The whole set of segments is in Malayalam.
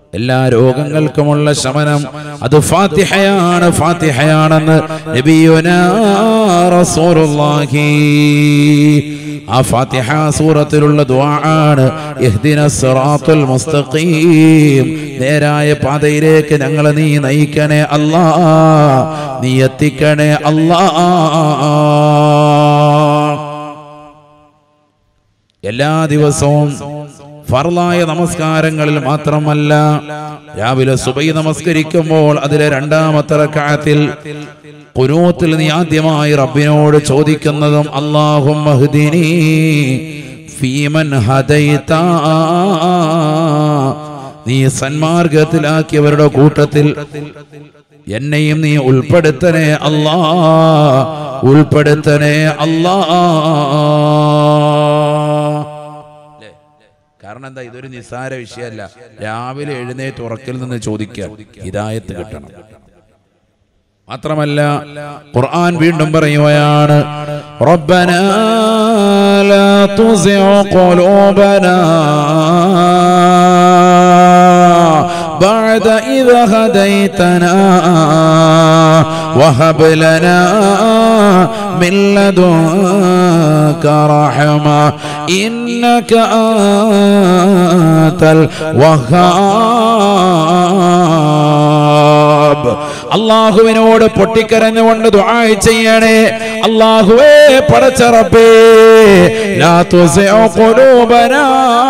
എല്ലാ രോഗങ്ങൾക്കുമുള്ള ശമനം അത് ഫാത്തിഹയാണ് ഫാത്തിഹയാണെന്ന് നബിയുനാ റസൂലുള്ളാഹി ആ ഫാത്തിഹ സൂറത്തിലുള്ള ദുആണ് ഇഹ്ദിന സിറാത്തുൽ മുസ്തഖീം നേരായ പാതയിലേക്ക് ഞങ്ങളെ നീ നയിക്കണേ അല്ലാ നീ എത്തിക്കണേ അല്ലാ എല്ലാ ദിവസവും ഫർലായ നമസ്കാരങ്ങളിൽ മാത്രമല്ല രാവിലെ സുബൈ നമസ്കരിക്കുമ്പോൾ അതിലെ രണ്ടാമത്തെ റക്അത്തിൽ ഖുനൂത്തിൽ നീ ആദ്യമായി റബ്ബിനോട് ചോദിക്കുന്നതും അല്ലാഹും മഹ്ദിനി ഫീമൻ ഹദൈത നീ സന്മാർഗത്തിലാക്കിയവരുടെ കൂട്ടത്തിൽ എന്നെയും നീ ഉൾപ്പെടുത്തണേ അല്ലാ ഉൾപ്പെടുത്തണേ അല്ലാ ല്ലേ? കാരണം എന്താ ഇതൊരു നിസ്സാര വിഷയമല്ല രാവിലെ എഴുന്നേറ്റ് ഉറക്കിൽ നിന്ന് ചോദിക്കുക ഹിദായത്ത് കിട്ടണം മാത്രമല്ല ഖുർആൻ വീണ്ടും പറയുകയാണ് റബ്ബന ലാ തുസിഉ ഖുലൂബനാ بعد إذا هديتنا وهب لنا من لدنك رحمة إنك أنت الوهاب അള്ളാഹുവിനോട് പൊട്ടിക്കരഞ്ഞുകൊണ്ട് ദുആ ചെയ്യണേ അള്ളാഹുവേ പടച്ച റബ്ബേ ലാ തുസിഉ ഖുലൂബനാ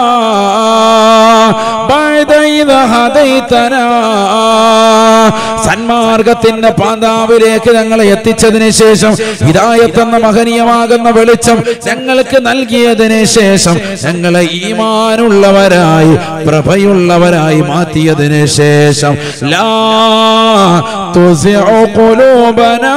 ബഅദ ഇദ ഹദൈതനാ സന്മാർഗത്തിന്റെ പാതാവിലേക്ക് ഞങ്ങളെ എത്തിച്ചതിന് ശേഷം ഹിദായത്ത് എന്ന മഹനീയമാകുന്ന വെളിച്ചം ഞങ്ങൾക്ക് നൽകിയതിന് ശേഷം ഞങ്ങളെ ഈമാനുള്ളവരായി പ്രഭയുള്ളവരായി മാറ്റിയതിന് ശേഷം ലാ തുസിഉ ഖുലൂബനാ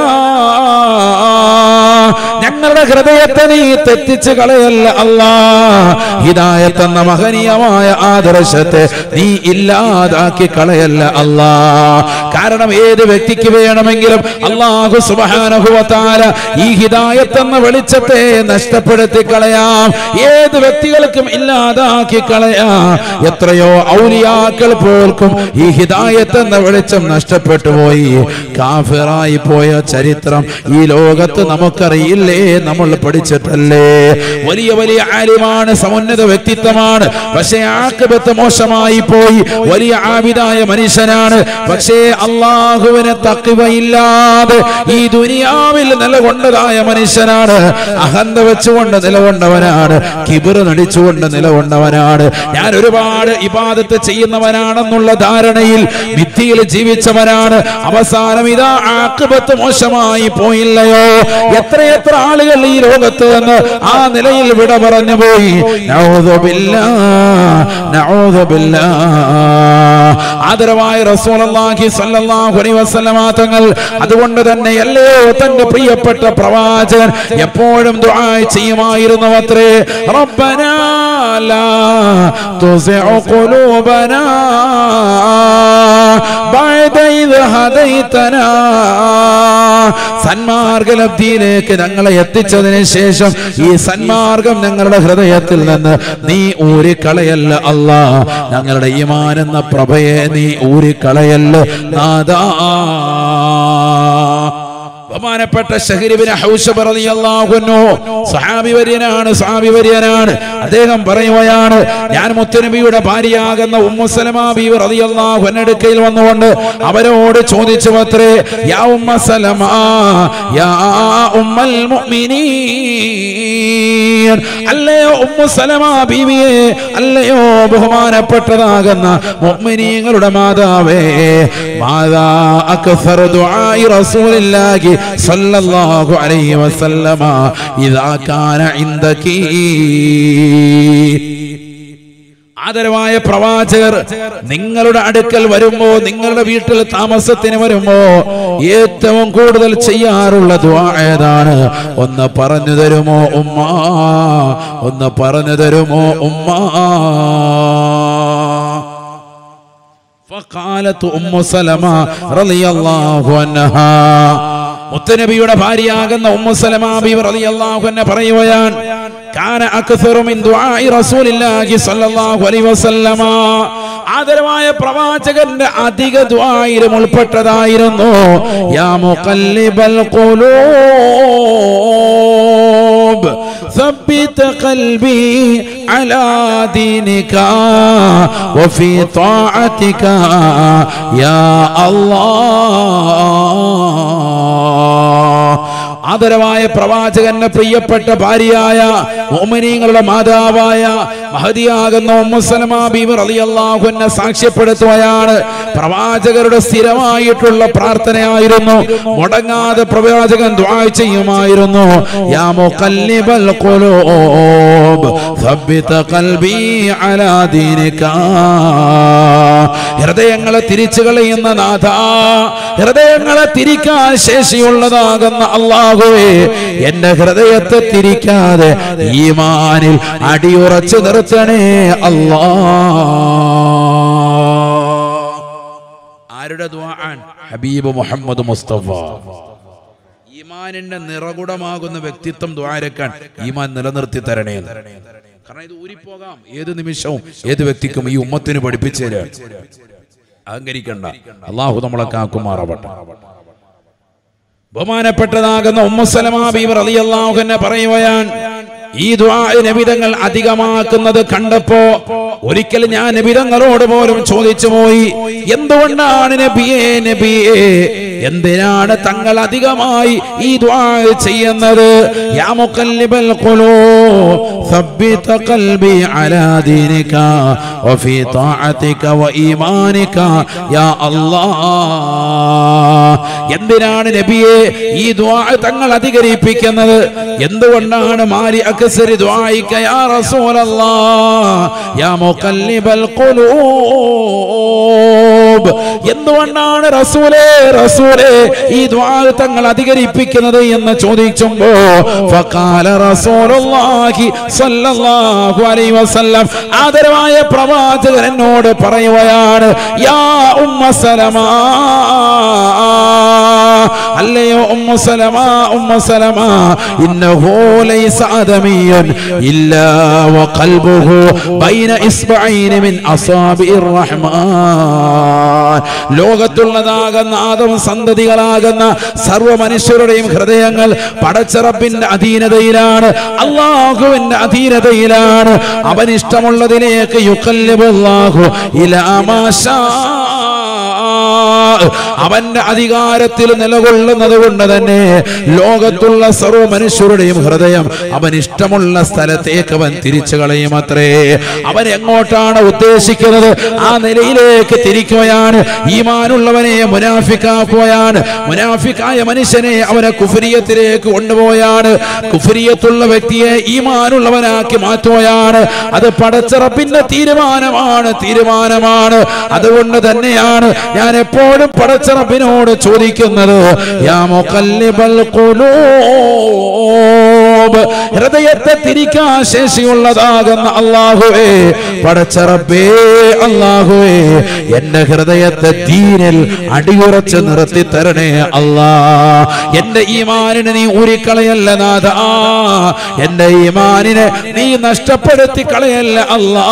ഞങ്ങളുടെ ഹൃദയത്തെ നീ തെറ്റിച്ച് കളയല്ല അല്ലാ ഹിദായത്ത് എന്ന മഹനീയമായ ആദർശത്തെ നീ ഇല്ലാതാക്കി കളയല്ല അല്ലാ കാരണം ഏത് വ്യക്തിക്ക് വേണമെങ്കിലും അള്ളാഹു സുബാനഹുവത്താല ഈ ഹിദായത്ത് എന്ന വെളിച്ചത്തെ നഷ്ടപ്പെടുത്തി കളയാം ഏത് വ്യക്തികൾക്കും ഇല്ലാതാക്കി കളയാം എത്രയോ ഔലിയാക്കൾ പോൽക്കും ഈ ഹിദായത്ത് എന്ന വെളിച്ചം നഷ്ടപ്പെട്ടു പോയി കാഫിറായി പോയ ചരിത്രം ഈ ലോകത്ത് നമുക്കറിയില്ലേ നമ്മൾ പഠിച്ചിട്ടല്ലേ വലിയ വലിയ ആലിമാണ് സമുന്നത വ്യക്തിത്വമാണ് പക്ഷേ ആക്കബത്ത് മോശമായി പോയി വലിയ ആവിതായ മനുഷ്യനാണ് പക്ഷേ അള്ളാഹുവിനെ തക്കിവയില്ലാതെ ഈ ദുനിയാവിൽ നിലകൊണ്ടതായ മനുഷ്യനാണ് അഹന്ത വെച്ചുകൊണ്ട് നിലകൊണ്ടവനാണ് കിബിർ നടിച്ചുകൊണ്ട് നിലകൊണ്ടവനാണ് ഞാൻ ഒരുപാട് ഇബാദത്ത് ചെയ്യുന്നവനാണെന്നുള്ള ധാരണയിൽ വിദ്യയിൽ ജീവിച്ചവനാണ് അവസാനം ഇതാ ആക്കബത്ത് മോശമായി പോയില്ലയോ എത്രയെത്ര ആളുകൾ ഈ ലോകത്ത് നിന്ന് ആ നിലയിൽ വിട പറഞ്ഞു പോയി നഊദുബില്ലാ, നഊദുബില്ലാ. ആദരവായ റസൂലുള്ളാഹി സ്വല്ലല്ലാഹു അലൈഹി വസല്ലമ തങ്ങൾ അതുകൊണ്ട് തന്നെ അല്ലയോ തന്റെ പ്രിയപ്പെട്ട പ്രവാചകൻ എപ്പോഴും ദുആ ചെയ്യുമായിരുന്നു അത്രേ റബ്ബനാ ലാ തുസിഉ ഖുലൂബനാ ബഅദ ഇദ് ഹദൈതനാ സന്മാർഗലബ്ധിയിലേക്ക് ഞങ്ങളെ എത്തിച്ചതിന് ശേഷം ഈ സന്മാർഗം ഞങ്ങളുടെ ഹൃദയത്തിൽ നിന്ന് നീ ഊരിക്കളയല്ല അല്ലാ ഞങ്ങളുടെ ഈമാൻ എന്ന പ്രഭയെ നീ ഊരിക്കളയല്ല നാദാ ബഹുമാനപ്പെട്ട ഷഹരിബിന് ഹൗഷബ് റളിയല്ലാഹു അൻഹു സഹാബി വര്യനാണ് സഹാബി വര്യനാണ് അദ്ദേഹം പറയുകയാണ് ഞാൻ മുത്തനബിയുടെ ഭാര്യയാകുന്ന ഉമ്മു സലമ ബീവി റളിയല്ലാഹു അൻഹടുക്കയിൽ വന്നുകൊണ്ട് അവരോട് ചോദിച്ചു അത്രേ യാ ഉമ്മ സലമ യാ ഉമ്മൽ മുഅ്മിനീൻ അല്ലയോ ഉമ്മു സലമ ബീവിയെ അല്ലയോ ബഹുമാനപ്പെട്ടതാകുന്ന മുഅ്മിനീങ്ങളുടെ മാതാവേ മാതാ അക്സറ ദുആഇ റസൂലില്ലാഹി സല്ലല്ലാഹു അലൈഹി വസല്ലമ ഇദാ കാന ഇൻദകി ആദരവായ പ്രവാചകർ നിങ്ങളുടെ അടുക്കൽ വരുമ്പോ നിങ്ങളുടെ വീട്ടിൽ താമസത്തിന് വരുമ്പോ ഏറ്റവും കൂടുതൽ ചെയ്യാറുള്ള ദുആ ഏതാണ് ഒന്ന് പറഞ്ഞു തരുമോ ഉമ്മ ഒന്ന് പറഞ്ഞു തരുമോ ഉമ്മ فقالت أم سلمة رضي الله عنها മുത്തനബിയുടെ ഭാര്യയാകുന്ന ഉമ്മു സലമ ബി റളിയല്ലാഹു അൻഹ പറയുകയാണ് കാന അക്സറു മിൻ ദുആഇ റസൂലില്ലാഹി സ്വല്ലല്ലാഹു അലൈഹി വസല്ലമ ആദരവായ പ്രവാചകന്റെ അധിക ദ്വായിരം ഉൾപ്പെട്ടതായിരുന്നു യാ മുഖല്ലിബൽ ഖുലൂബ് ثبت قلبي على دينك وفي طاعتك يا الله ആദരവായ പ്രവാചകന്റെ പ്രിയപ്പെട്ട ഭാര്യയായ മോമിനീങ്ങളുടെ മാതാവായ മഹതിയാകുന്ന ഉമ്മുസലമ ബീവർ അലിയല്ലാഹുവിനെ സാക്ഷ്യപ്പെടുത്തുകയാണ് പ്രവാചകരുടെ സ്ഥിരമായിട്ടുള്ള പ്രാർത്ഥനയായിരുന്നു മുടങ്ങാതെ പ്രവാചകൻ ദ്വാ ചെയ്യുമായിരുന്നു യാ മുഖല്ലിബൽ ഖുലൂബ് ثبت قلبي على دينك ഹൃദയങ്ങളെ തിരിച്ചു കളയുന്ന നാഥ ഹൃദയങ്ങളെ തിരിക്കാൻ ശേഷിയുള്ളതാകുന്ന അള്ളാഹുവേ എന്റെ ഹൃദയത്തെ തിരിക്കാതെ ഈമാനിൽ അടിയുറച്ചു നിർത്തണേ അല്ലാ ആരുടെ ദ്വാൻ ഹബീബ് മുഹമ്മദ് മുസ്തഫ ഈമാനിന്റെ നിറകുടമാകുന്ന വ്യക്തിത്വം ദ്വാരക്കാൻ ഈമാൻ നിലനിർത്തി തരണേ എന്ന്. കാരണം ഇത് ഊരിപ്പോകാം ഏത് നിമിഷവും ഏത് വ്യക്തിക്കും ഈ ഉമ്മത്തിന് പഠിപ്പിച്ചു തരാൻ അഹങ്കരിക്കണ്ട അള്ളാഹു നമ്മളെ കാക്കുമാറാവട്ടെ ബഹുമാനപ്പെട്ടതാകുന്ന ഉമ്മുസലമാ ബീവർ റളിയല്ലാഹു അൻഹ പറയുകയാൻ ഈ ദുആ നബിതങ്ങൾ അധികമാക്കുന്നത് കണ്ടപ്പോ ഒരിക്കൽ ഞാൻ നബിതങ്ങളോട് പോലും ചോദിച്ചു പോയി എന്തുകൊണ്ടാണ് നബിയേ നബിയേ എന്തിനാണ് തങ്ങൾ അധികമായി ഈ ദുആ ചെയ്യുന്നത് യാ മുഖല്ലിബൽ ഖുലൂബ് ثبت قلبي على دينك وفي طاعتك وإيمانك يا الله എന്തിനാണ് നബിയെ ഈ ദുആ തങ്ങൾ അധികരിപ്പിക്കുന്നത് എന്തുകൊണ്ടാണ് മാലി അക്സരി ദുആയിക യാ റസൂലല്ലാഹ് യാ മുഖല്ലിബൽ ഖുലൂബ് എന്തുകൊണ്ടാണ് റസൂലേ റസൂലേ ഈ ദുആ തങ്ങൾ അധികരിപ്പിക്കുന്നത് എന്ന് ചോദിച്ചുമ്പോ ഫഖാല റസൂലുള്ളാഹി സ്വല്ലല്ലാഹു അലൈഹി വസല്ലം ആദരവായ പ്രവാചകൻ എന്നോട് പറയുകയാണ് യാ ഉമ്മ സലമാ അല്ലയോ ഉമ്മ സലമ ഉമ്മ സലമ ഇന്നഹു ലൈസ ആദമിയൻ ഇല്ലാ വഖൽബുഹു ബൈന ഇസ്ബഈന മിൻ അസാബിർ റഹ്മാൻ ലോകത്തുള്ളതാകുന്ന ആദം സന്തതികളാകുന്ന സർവ്വ മനുഷ്യരുടെയും ഹൃദയങ്ങൾ പടച്ചറപ്പിന്റെ അധീനതയിലാണ് അള്ളാഹുവിന്റെ അധീനതയിലാണ് അവൻ ഇഷ്ടമുള്ളതിലേക്ക് യുക്കല്ലിബുല്ലാഹു ഇലാ മാശാ അവന്റെ അധികാരത്തിൽ നിലകൊള്ളുന്നത് കൊണ്ട് തന്നെ ലോകത്തുള്ള സർവ്വ മനുഷ്യരുടെയും ഹൃദയം അവൻ ഇഷ്ടമുള്ള സ്ഥലത്തേക്ക് അവൻ തിരിച്ചു കളയും അത്രേ അവൻ എങ്ങോട്ടാണ് ഉദ്ദേശിക്കുന്നത് ആ നിലയിലേക്ക് തിരിക്കുകയാണ് ഈമാനുള്ളവനെ മുനാഫിക്കാക്കുകയാണ് മുനാഫിക്കായ മനുഷ്യനെ അവനെ കുഫരിയത്തിലേക്ക് കൊണ്ടുപോയാണ് കുഫരിയത്തുള്ള വ്യക്തിയെ ഈമാനുള്ളവനാക്കി മാറ്റുകയാണ് അത് പടച്ചിറപ്പിന്റെ തീരുമാനമാണ് തീരുമാനമാണ് അതുകൊണ്ട് തന്നെയാണ് ഞാൻ എപ്പോഴും പടച്ചിറപ്പിനോട് ചോദിക്കുന്നത് യാ മുഖല്ലിബൽ ഖുലൂബ് ഹൃദയത്തെ തിരിക്കാൻ ശേഷിയുള്ളതാകുന്ന അള്ളാഹുവേ പടച്ചറബേ അള്ളാഹുവേ എന്റെ ഹൃദയത്തെ തീരിൽ അടിയുറച്ച് നിർത്തി തരണേ അല്ലാ എന്റെ ഈമാനിനെ നീ ഊരിക്കളയല്ല നാഥ എന്റെ ഈമാനിനെ നീ നഷ്ടപ്പെടുത്തി കളയല്ല അല്ലാ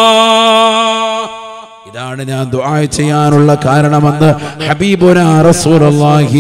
ഇതാണ് ഞാൻ ദുആ ചെയ്യാനുള്ള കാരണമെന്ന് ഹബീബുന റസൂലുള്ളാഹി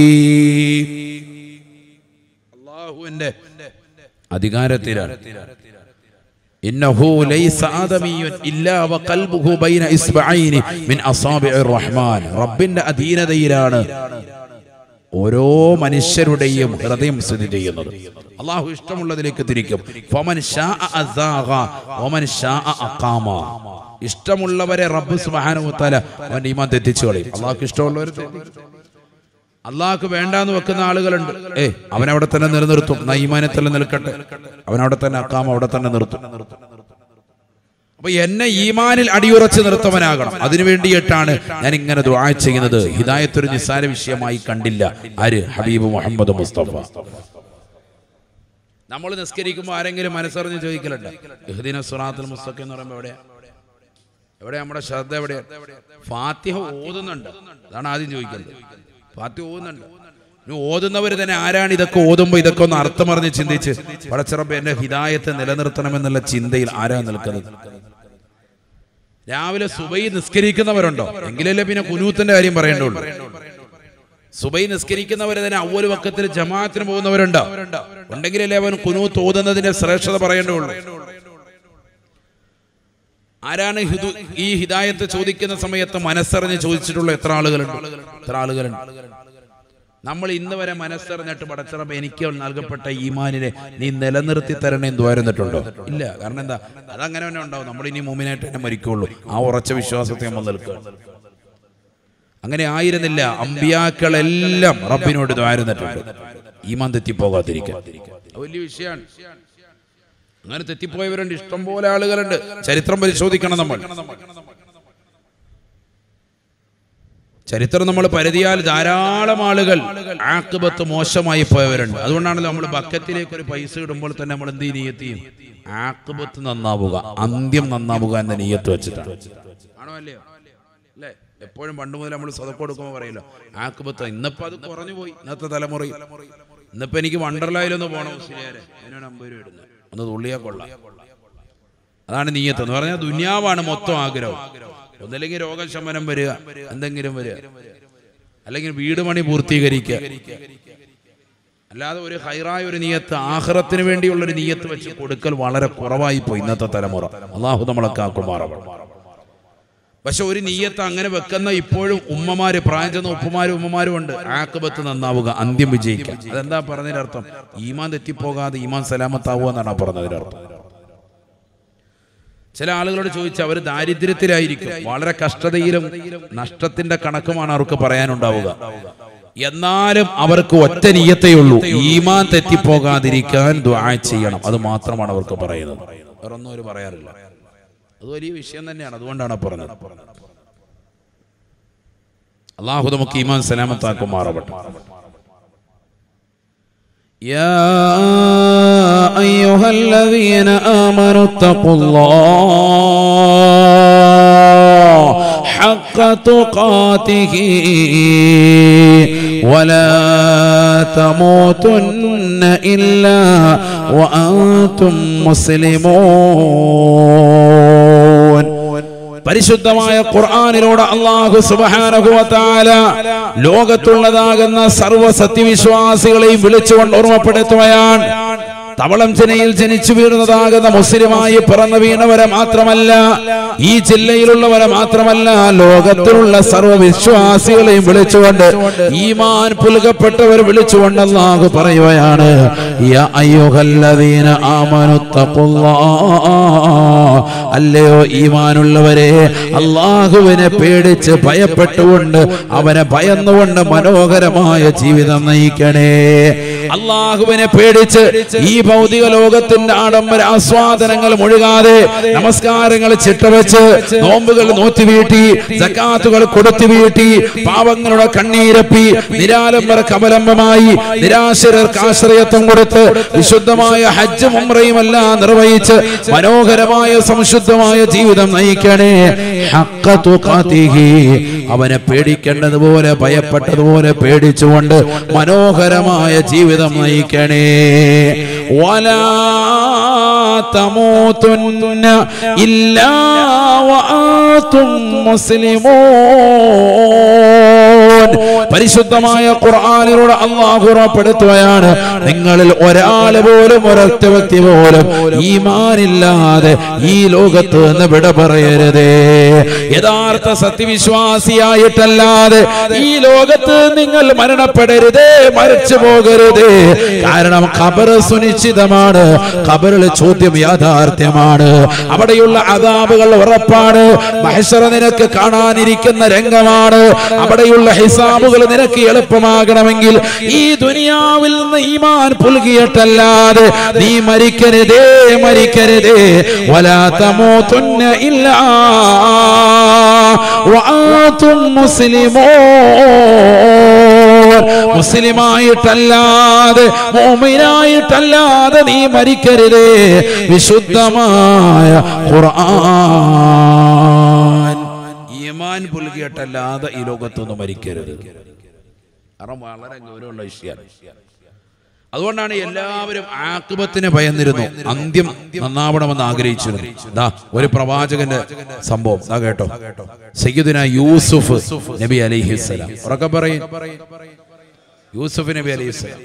അല്ലാഹുവിന്റെ അധികാരത്തിലാണ് ഇന്നഹു ലൈസ ആദമിയുൻ ഇല്ലാ വഖൽബുഹു ബൈന ഇസ്ബഈനി മിൻ അസാബിഇർ റഹ്മാൻ റബ്ബിന്റെ അധീനതയിലാണ് ഓരോ മനുഷ്യരുടെയും ഹൃദയം സ്ഥിതി ചെയ്യുന്നത് അള്ളാഹു ഇഷ്ടമുള്ളതിലേക്ക് തിരിക്കും ഫമൻ ശാഅ അസാഗ വമൻ ശാഅ അഖാമ ഇഷ്ടമുള്ളവരെ റബ്ബ് സുബ്ഹാനഹു തആല അവന്റെ ഈമാൻ തെറ്റിച്ചു കളയും അള്ളാഹ്ക്ക് ഇഷ്ടമുള്ളവർ അള്ളാഹ്ക്ക് വേണ്ടാന്ന് വെക്കുന്ന ആളുകളുണ്ട് ഏ അവനവിടെ തന്നെ നിലനിർത്തും എന്നാ ഈമാനെ തന്നെ നിൽക്കട്ടെ അവനവിടെ തന്നെ അക്കാമ അവിടെ തന്നെ നിർത്തും അപ്പൊ എന്നെ ഈമാനിൽ അടിയുറച്ച് നിർത്തവനാകണം അതിനു വേണ്ടിയിട്ടാണ് ഞാൻ ഇങ്ങനെ ദുആ ചെയ്യുന്നത് ഹിദായത്ത് ഒരു നിസ്സാര വിഷയമായി കണ്ടില്ല ആര് ഹബീബ് മുഹമ്മദ് മുസ്തഫ നമ്മൾ നിസ്കരിക്കുമ്പോൾ ആരെങ്കിലും മനസ്സറിഞ്ഞ് ചോദിക്കലുണ്ട് ഇഹ്ദിന സുറാത്തുൽ മുസ്തഖ എന്ന് പറയുമ്പോൾ എവിടെയാ എവിടെ നമ്മുടെ ശ്രദ്ധ എവിടെയാ ഫാത്തിഹ ഓതുന്നുണ്ട് അതാണ് ആദ്യം ചോദിക്കുന്നത് ഫാത്തിഹ ഓതുന്നുണ്ട് ഇനി ഓതുന്നവർ തന്നെ ആരാണ് ഇതൊക്കെ ഓതുമ്പോൾ ഇതൊക്കെ ഒന്ന് അർത്ഥം പറഞ്ഞ് ചിന്തിച്ച് പടച്ചിറപ്പ് എന്റെ ഹിദായത്തെ നിലനിർത്തണമെന്നുള്ള ചിന്തയിൽ ആരാ നിൽക്കുന്നത് രാവിലെ സുബൈ നിസ്കരിക്കുന്നവരുണ്ടോ എങ്കിലല്ലേ പിന്നെ കുനൂത്തിന്റെ കാര്യം പറയേണ്ടുള്ളൂ സുബൈ നിസ്കരിക്കുന്നവരെ തന്നെ അവല് വക്കത്തിൽ ജമാഅത്തിന് പോകുന്നവരുണ്ടോ ഉണ്ടെങ്കിലല്ലേ അവൻ കുനൂത്ത് ഓതുന്നതിന്റെ ശ്രേഷ്ഠത പറയേണ്ടുള്ളൂ ആരാണ് ഹിദു ഈ ഹിദായത്ത് ചോദിക്കുന്ന സമയത്ത് മനസ്സറിഞ്ഞ് ചോദിച്ചിട്ടുള്ള എത്ര ആളുകളുണ്ട് എത്ര ആളുകളുണ്ട് നമ്മൾ ഇന്ന് വരെ മനസ്സറിഞ്ഞിട്ട് പടച്ചിറപ്പ് എനിക്ക് നൽകപ്പെട്ട ഈമാനിനെ നീ നിലനിർത്തി തരണേ ദ്വാരുന്നിട്ടുണ്ടോ ഇല്ല കാരണം എന്താ അതങ്ങനെ തന്നെ ഉണ്ടാവും നമ്മൾ ഇനി മൂമിനായിട്ട് തന്നെ മരിക്കുള്ളൂ ആ ഉറച്ച വിശ്വാസത്തെ നമ്മൾ നിൽക്കുക അങ്ങനെ ആയിരുന്നില്ല അമ്പിയാക്കളെല്ലാം റബ്ബിനോട് ദ്വാരുന്നിട്ടുണ്ട് ഈമാൻ തെറ്റിപ്പോകാതിരിക്കാൻ അത് വലിയ വിഷയമാണ് അങ്ങനെ തെറ്റിപ്പോയവരുണ്ട് ഇഷ്ടം പോലെ ആളുകളുണ്ട് ചരിത്രം പരിശോധിക്കണം നമ്മൾ ചരിത്രം നമ്മൾ പരിധിയാൽ ധാരാളം ആളുകൾ ആക്കുബത്ത് മോശമായി പോയവരുണ്ട് അതുകൊണ്ടാണല്ലോ നമ്മൾ ബക്കറ്റിലേക്ക് ഒരു പൈസ ഇടുമ്പോൾ തന്നെ നമ്മൾ എന്ത് നീയത്ത് ചെയ്യും ആക്കുബത്ത് നന്നാവുക അന്ത്യം നന്നാവുക എന്ന നീയത്ത് വെച്ചിട്ടാണ് ആണോ അല്ലയോ അല്ലേ എപ്പോഴും പണ്ട് മുതൽ നമ്മൾ സ്വതക്കം കൊടുക്കുമ്പോൾ പറയല്ലോ ആക്കുബത്ത് ഇന്നിപ്പോ അത് കുറഞ്ഞു പോയി ഇന്നത്തെ തലമുറയിൽ ഇന്നിപ്പോ എനിക്ക് വണ്ടർലായിലൊന്ന് പോകണം മുസ്ലിയാരെ അതിനാണ് അമ്പത് രൂപ ഇടുന്നത് ഒന്ന് തുള്ളിയാ കൊള്ളാം അതാണ് നീയത്ത് എന്ന് പറഞ്ഞാൽ ദുന്യാവാണ് മൊത്തം ആഗ്രഹം ഒന്നല്ലെങ്കിൽ രോഗശമനം വരിക എന്തെങ്കിലും വരിക അല്ലെങ്കിൽ വീട് പണി പൂർത്തീകരിക്കുക അല്ലാതെ ഒരു ഹൈറായ ഒരു നീയത്ത് ആഹ്റത്തിന് വേണ്ടിയുള്ള ഒരു നീയത്ത് വെച്ച് കൊടുക്കൽ വളരെ കുറവായി പോയി ഇന്നത്തെ തലമുറ അള്ളാഹു നമ്മളെ കാക്കുമാറാവണം പക്ഷെ ഒരു നീയത്ത് അങ്ങനെ വെക്കുന്ന ഇപ്പോഴും ഉമ്മമാര് പ്രായം ചെന്ന ഉപ്പമാരും ഉമ്മമാരും ഉണ്ട് ആക്കബത്ത് നന്നാവുക അന്ത്യം വിജയിക്കുക അതെന്താ പറഞ്ഞതിന്റെ അർത്ഥം ഈമാൻ തെറ്റിപ്പോകാതെ ഈമാൻ സലാമത്താവുക എന്നാണ് പറഞ്ഞതിന്റെ അർത്ഥം ചില ആളുകളോട് ചോദിച്ചാൽ അവർ ദാരിദ്ര്യത്തിലായിരിക്കും വളരെ കഷ്ടതയിലും നഷ്ടത്തിന്റെ കണക്കുമാണ് അവർക്ക് പറയാനുണ്ടാവുക എന്നാലും അവർക്ക് ഒറ്റ നീയത്തേ ഉള്ളൂ ഈമാൻ തെറ്റിപ്പോകാതിരിക്കാൻ ദുആ ചെയ്യണം അത് മാത്രമാണ് അവർക്ക് പറയുന്നത് വേറൊന്നും അവർ പറയാറില്ല അത് വലിയ വിഷയം തന്നെയാണ് അതുകൊണ്ടാണ് പറഞ്ഞത് അള്ളാഹു നമുക്ക് ഈമാൻ സലാമത്താക്കുമാറവട്ടെ يا أيها الذين آمنوا اتقوا الله حق تقاته ولا تموتن إلا وأنتم مسلمون പരിശുദ്ധമായ ഖുർആാനിലൂടെ അള്ളാഹു സുബാനുഭവത്താല ലോകത്തുള്ളതാകുന്ന സർവ്വ സത്യവിശ്വാസികളെയും വിളിച്ചുകൊണ്ട് ഓർമ്മപ്പെടുത്തുകയാണ് തവളം ചെനയിൽ ജനിച്ചു വീഴുന്നതാകുന്ന മുസ്ലിമായി പിറന്നു വീണവരെ മാത്രമല്ല ഈ ജില്ലയിലുള്ളവരെ മാത്രമല്ല ലോകത്തിലുള്ള സർവ്വ വിശ്വാസികളെയും വിളിച്ചുകൊണ്ട് ഈമാൻ പുലുകപ്പെട്ടവർ വിളിച്ചുകൊണ്ട് അള്ളാഹു പറയുകയാണ് യാ അയ്യുഹല്ലദീന ആമനുത്തഖുല്ലാഹ് അല്ലയോ ഈമാനുള്ളവരെ അള്ളാഹുവിനെ പേടിച്ച് ഭയപ്പെട്ടുകൊണ്ട് അവനെ ഭയന്നുകൊണ്ട് മനോഹരമായ ജീവിതം നയിക്കണേ അള്ളാഹുവിനെ പേടിച്ച് ഈ ഭൗതിക ലോകത്തിന്റെ ആഡംബര ആസ്വാദനങ്ങൾ മുഴുകാതെ നമസ്കാരങ്ങൾ ചിട്ടവെച്ച് നോമ്പുകൾ നോറ്റി വീട്ടി സക്കാത്തുകൾ കൊടുത്തു വീട്ടി പാവങ്ങളുടെ കണ്ണീരപ്പി നിരാലംബർക്ക് അവലംബമായി നിരാശരർക്ക് ആശ്രയത്വം കൊടുത്ത് വിശുദ്ധമായ ഹജ്ജ് മുമ്രയുമെല്ലാം നിർവഹിച്ച് മനോഹരമായ സംശുദ്ധമായ ജീവിതം നയിക്കണേ ഹഖ തുഖാതിഹി. അവനെ പേടിക്കേണ്ടതുപോലെ ഭയപ്പെട്ടതുപോലെ പേടിച്ചുകൊണ്ട് മനോഹരമായ ജീവിതം നയിക്കണേ ولا تموتن إلا وأنتم مسلمون പരിശുദ്ധമായ ഖുർആാനിലൂടെ അള്ളാഹു ഉറപ്പെടുത്തുകയാണ് നിങ്ങളിൽ ഒരാൾ പോലും ഒരൊറ്റ വ്യക്തി പോലും ഈമാനില്ലാതെ ഈ ലോകത്ത് നിന്ന് വിട പറയരുതേ യഥാർത്ഥ സത്യവിശ്വാസിയായിട്ടല്ലാതെ ഈ ലോകത്ത് നിങ്ങൾ മരണപ്പെടരുതേ മരിച്ചു പോകരുതേ കാരണം ഖബർ സുനിശ്ചിതമാണ് ഖബറിൽ ചോദ്യം യാഥാർത്ഥ്യമാണ് അവിടെയുള്ള അതാബുകൾ ഉറപ്പാണ് മഹശറ നിനക്ക് കാണാനിരിക്കുന്ന രംഗമാണ് അവിടെയുള്ള ഹിസാബുകൾ നിനക്ക് എളുപ്പമാകണമെങ്കിൽ ഈ ദുനിയാവിൽ നിന്ന് ഈമാൻ പുൽകിയിട്ടല്ലാതെ നീ മരിക്കരുതേ മരിക്കരുതേ വലാത്തമോ തുന്ന ഇല്ല വഅൻതും മുസ്ലിമൂൻ മുസ്ലിമായിട്ടല്ലാതെ മോമിനായിട്ടല്ലാതെ നീ മരിക്കരുതേ വിശുദ്ധമായ ഖുർആൻ ഈമാൻ പുൽകിയിട്ടല്ലാതെ ഈ ലോകത്തൊന്നും മരിക്കരുത് കാരണം വളരെ ഗൗരവമുള്ള വിഷയമാണ് അതുകൊണ്ടാണ് എല്ലാവരും ആക്ബത്തിനെ ഭയന്നിരുന്നു അന്ത്യം നന്നാവണമെന്ന് ആഗ്രഹിച്ചിരുന്നു ദാ ഒരു പ്രവാചകന്റെ സംഭവം ദാ കേട്ടോ സയ്യിദുന യൂസുഫ് നബി അലിഹിസ്സലാം ഉറക്കെ പറയും യൂസുഫ് നബി അലിഹിസ്സലാം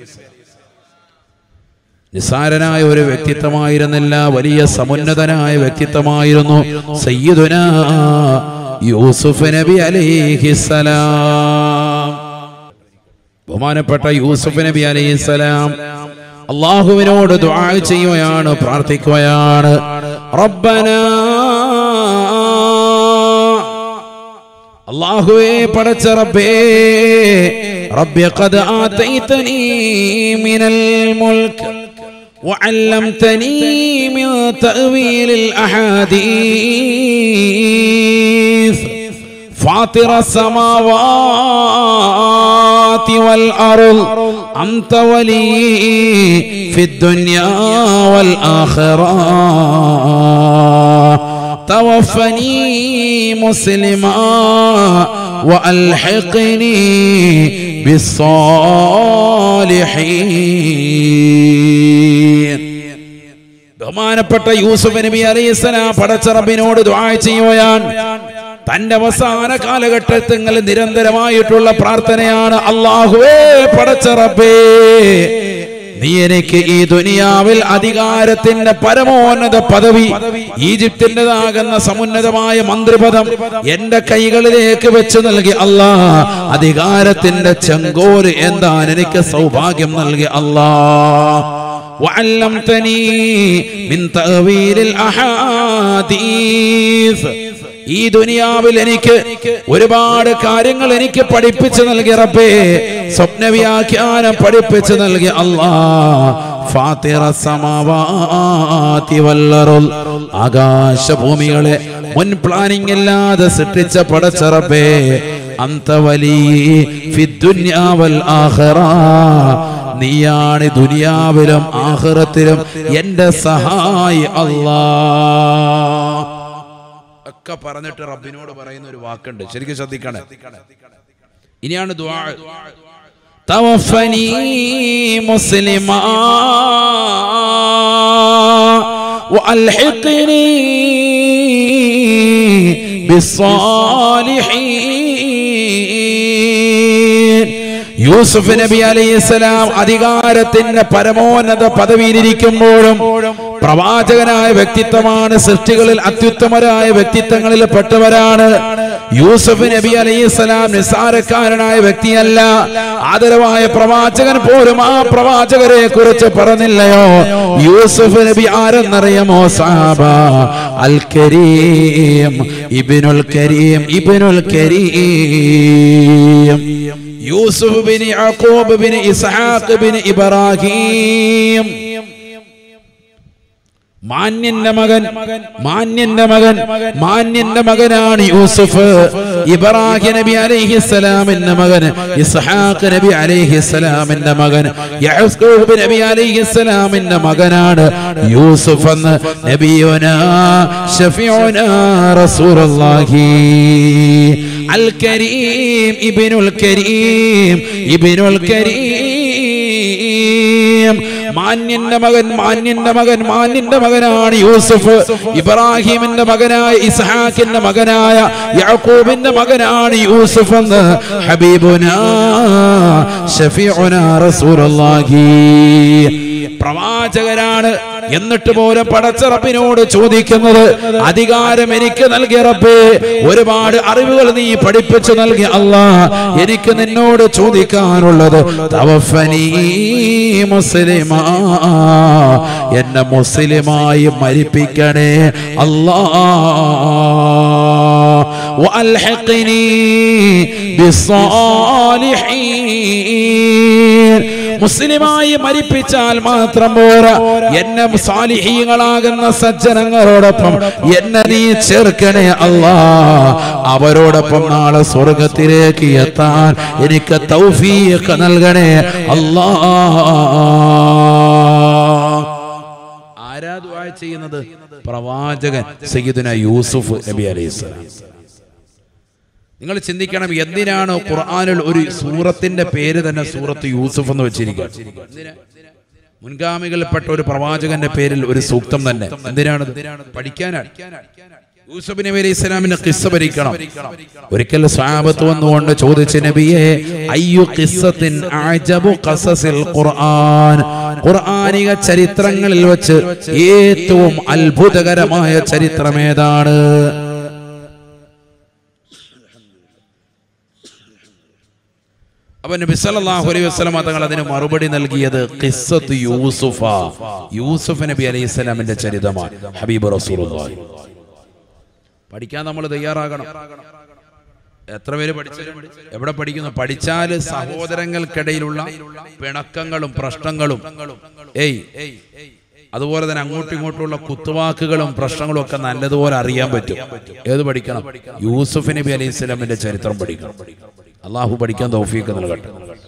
നിസാരനായ ഒരു വ്യക്തിത്വമായിരുന്നില്ല വലിയ സമുന്നതനായ വ്യക്തിത്വമായിരുന്നു സയ്യിദുന യൂസുഫ് നബി അലിഹിസ്സലാം ബഹുമാനപ്പെട്ട യൂസുഫ് നബി അലൈഹിസ്സലാം അള്ളാഹുവിനോട് ദുആ ചെയ്യുകയാണ് പ്രാർത്ഥിക്കുകയാണ് റബ്ബന അള്ളാഹുവേ പടച്ച റബ്ബേ റബ്ബി ഖദ് ആതൈതനി മിനൽ മുൽക്ക് وعلمتني من تأويل الأحاديث فاطر السماوات والأرض أنت ولي في الدنيا والآخرة توفني مسلما وألحقني بالصالحين ബഹുമാനപ്പെട്ട യൂസുഫ് നബി അലൈഹിസ്സലാം പടച്ച റബ്ബിനോട് ദുആ ചെയ്യുകയാണ് തന്റെ അവസാന കാലഘട്ടത്തിൽ നിരന്തരമായിട്ടുള്ള പ്രാർത്ഥനയാണ് അള്ളാഹുവേ പടച്ച റബ്ബേ നീ എനിക്ക് ഈ ദുനിയാവിൽ അധികാരത്തിന്റെ പരമോന്നത പദവി ഈജിപ്തിൻ്റെതാകുന്ന സമുന്നതമായ മന്ത്രിപദം എന്റെ കൈകളിലേക്ക് വെച്ച് നൽകി അല്ലാ അധികാരത്തിന്റെ ചെങ്കോല് എന്താണ് എനിക്ക് സൗഭാഗ്യം നൽകി അല്ലാ وعلمتني من تأويل الأحاديث ഈ ദുനിയാവിൽ എനിക്ക് ഒരുപാട് കാര്യങ്ങൾ എനിക്ക് പഠിപ്പിച്ചു നൽകി റബ്ബേ സ്വപ്നവ്യാഖ്യാനം പഠിപ്പിച്ചു നൽകി അല്ലാ ഫാത്തിറ സമാവാതി വല്ലറുൽ ആകാശഭൂമികളെ മുൻ പ്ലാനിംഗ് ഇല്ലാതെ സൃഷ്ടിച്ച പടച്ച റബ്ബേ അന്ത വലി ഫിദ്ദുന്യാ വൽ ആഖിറ നീയാണ് ദുനിയാവിലും ആഹ്റത്തിലും എന്റെ സഹായി അല്ലാ ഒക്കെ പറഞ്ഞിട്ട് റബ്ബിനോട് പറയുന്ന ഒരു വാക്കുണ്ട് ശരിക്കും ശ്രദ്ധിക്കണേ ഇനിയാണ് ദുആ توفني مسلما وألحقني بالصالحين യൂസുഫ് നബി അലൈഹിസ്സലാം അധികാരത്തിന്റെ പരമോന്നത പദവിയിലിരിക്കുമ്പോഴും പ്രവാചകനായ വ്യക്തിത്വമാണ് സൃഷ്ടികളിൽ അത്യുത്തമരായ വ്യക്തിത്വങ്ങളിൽ പെട്ടവരാണ് യൂസുഫ് നബി അലൈഹിസ്സലാം നിസ്സാരക്കാരനായ വ്യക്തിയല്ല ആദരവായ പ്രവാചകൻ പോലും ആ പ്രവാചകരെ കുറിച്ച് പറഞ്ഞില്ലയോ യൂസുഫ് നബി ആരെന്നറിയമോ സാബ അൽ കരീം ഇബിനുൽ കരീം ഇബിനുൽ കരീം യൂസുഫ് ബിൻ യാക്കൂബ് ബിൻ ഇസ്ഹാഖ് ബിൻ ഇബ്രാഹിം മാന്യന്റെ മകൻ മാന്യന്റെ മകൻ മാന്യന്റെ മകനാണ് യൂസുഫ് ഇബ്രാഹിം നബി അലൈഹിസ്സലാമിന്റെ മകൻ ഇസ്ഹാഖ് നബി അലൈഹിസ്സലാമിന്റെ മകൻ യാക്കൂബ് നബി അലൈഹിസ്സലാമിന്റെ മകനാണ് യൂസുഫ് എന്ന് നബിയുന ഷഫിയുന റസൂലുള്ളാഹി അൽ കരീം ഇബ്നുൽ കരീം ഇബ്നുൽ കരീം മാന്യന്റെ മകൻ മാന്യന്റെ മകൻ മാന്യന്റെ മകനാണ് യൂസുഫ് ഇബ്രാഹിമിന്റെ മകനായ ഇസ്ഹാഖിന്റെ മകനായ യാക്കൂബിന്റെ മകനാണ് യൂസുഫ് എന്ന് ഹബീബുന ഷഫീഉന റസൂലുള്ളാഹി പ്രവാചകരാണ് എന്നിട്ട് പോലും പടച്ച റബ്ബിനോട് ചോദിക്കുന്നത് അധികാരം എനിക്ക് നൽകിയ റബ്ബേ ഒരുപാട് അറിവുകൾ നീ പഠിപ്പിച്ചു നൽകി അല്ലാ എനിക്ക് നിന്നോട് ചോദിക്കാനുള്ളത് തവഫനി മുസ്ലിമാ എന്നെ മുസ്ലിമായി മരിപ്പിക്കണേ അല്ലാ وألحقني بالصالحين മുസ്ലിമായി മരിപ്പിച്ചാൽ മാത്രം പോരാ എന്നെ സാലിഹീങ്ങളാകുന്ന സജ്ജനങ്ങളോടൊപ്പം എന്നെ നീ ചേർക്കണേ അല്ലാ അവരോടൊപ്പം നാളെ സ്വർഗത്തിലേക്ക് എത്താൻ എനിക്ക് തൗഫീഖ് നൽകണേ അല്ലാ ആരാ ദുആ ചെയ്യുന്നത് പ്രവാചകൻ സയ്യിദുന യൂസുഫ് നബി അലൈഹിസ്സലാം നിങ്ങൾ ചിന്തിക്കണം എന്തിനാണ് ഖുർആനിൽ ഒരു സൂറത്തിന്റെ പേര് തന്നെ സൂറത്ത് യൂസുഫ് എന്ന് വെച്ചിരിക്കുക എന്തിനാ? മുൻഗാമികളിൽപ്പെട്ട ഒരു പ്രവാചകന്റെ പേരിൽ ഒരു സൂക്തം തന്നെ എന്തിനാണ് പഠിക്കാനാണ് യൂസഫ് നബി അലൈഹി ഇസ്ലാമിന്റെ കിസ്സ ഭരിക്കണം ഒരിക്കൽ സ്വഹാബത്ത് വന്നുകൊണ്ട് ചോദിച്ചു നബിയെ അയ്യു ഖിസ്സത്തിൻ അഅജബു ഖസസിൽ ഖുർആൻ ഖുർആനിക ചരിത്രങ്ങളിൽ വെച്ച് ഏറ്റവും അത്ഭുതകരമായ ചരിത്രം ഏതാണ് അപ്പൊ നബി സല്ലല്ലാഹു അലൈഹി വസല്ലം തങ്ങൾ അതിന് മറുപടി നൽകിയത് ഖിസ്സത്ത് യൂസുഫ യൂസുഫ് നബി അലൈഹി സ്വലാമിന്റെ ചരിതമാണ് ഹബീബ് റസൂലുള്ളാഹി പഠിക്കാൻ നമ്മൾ തയ്യാറാകണം എത്ര പേര് പഠിച്ചിട്ടുണ്ട് എവിടെ പഠിക്കുന്നു പഠിച്ചാൽ സഹോദരങ്ങൾക്കിടയിലുള്ള പിണക്കങ്ങളും പ്രശ്നങ്ങളും ഏയ് അതുപോലെ തന്നെ അങ്ങോട്ടും ഇങ്ങോട്ടുള്ള കുത്തുവാക്കുകളും പ്രശ്നങ്ങളും ഒക്കെ നല്ലതുപോലെ അറിയാൻ പറ്റും ഏത് പഠിക്കണം യൂസുഫ് നബി അലൈഹി സ്വലാമിന്റെ ചരിത്രം പഠിക്കണം അള്ളാഹു പഠിക്കാൻ തൗഫീഖ് നൽകട്ടെ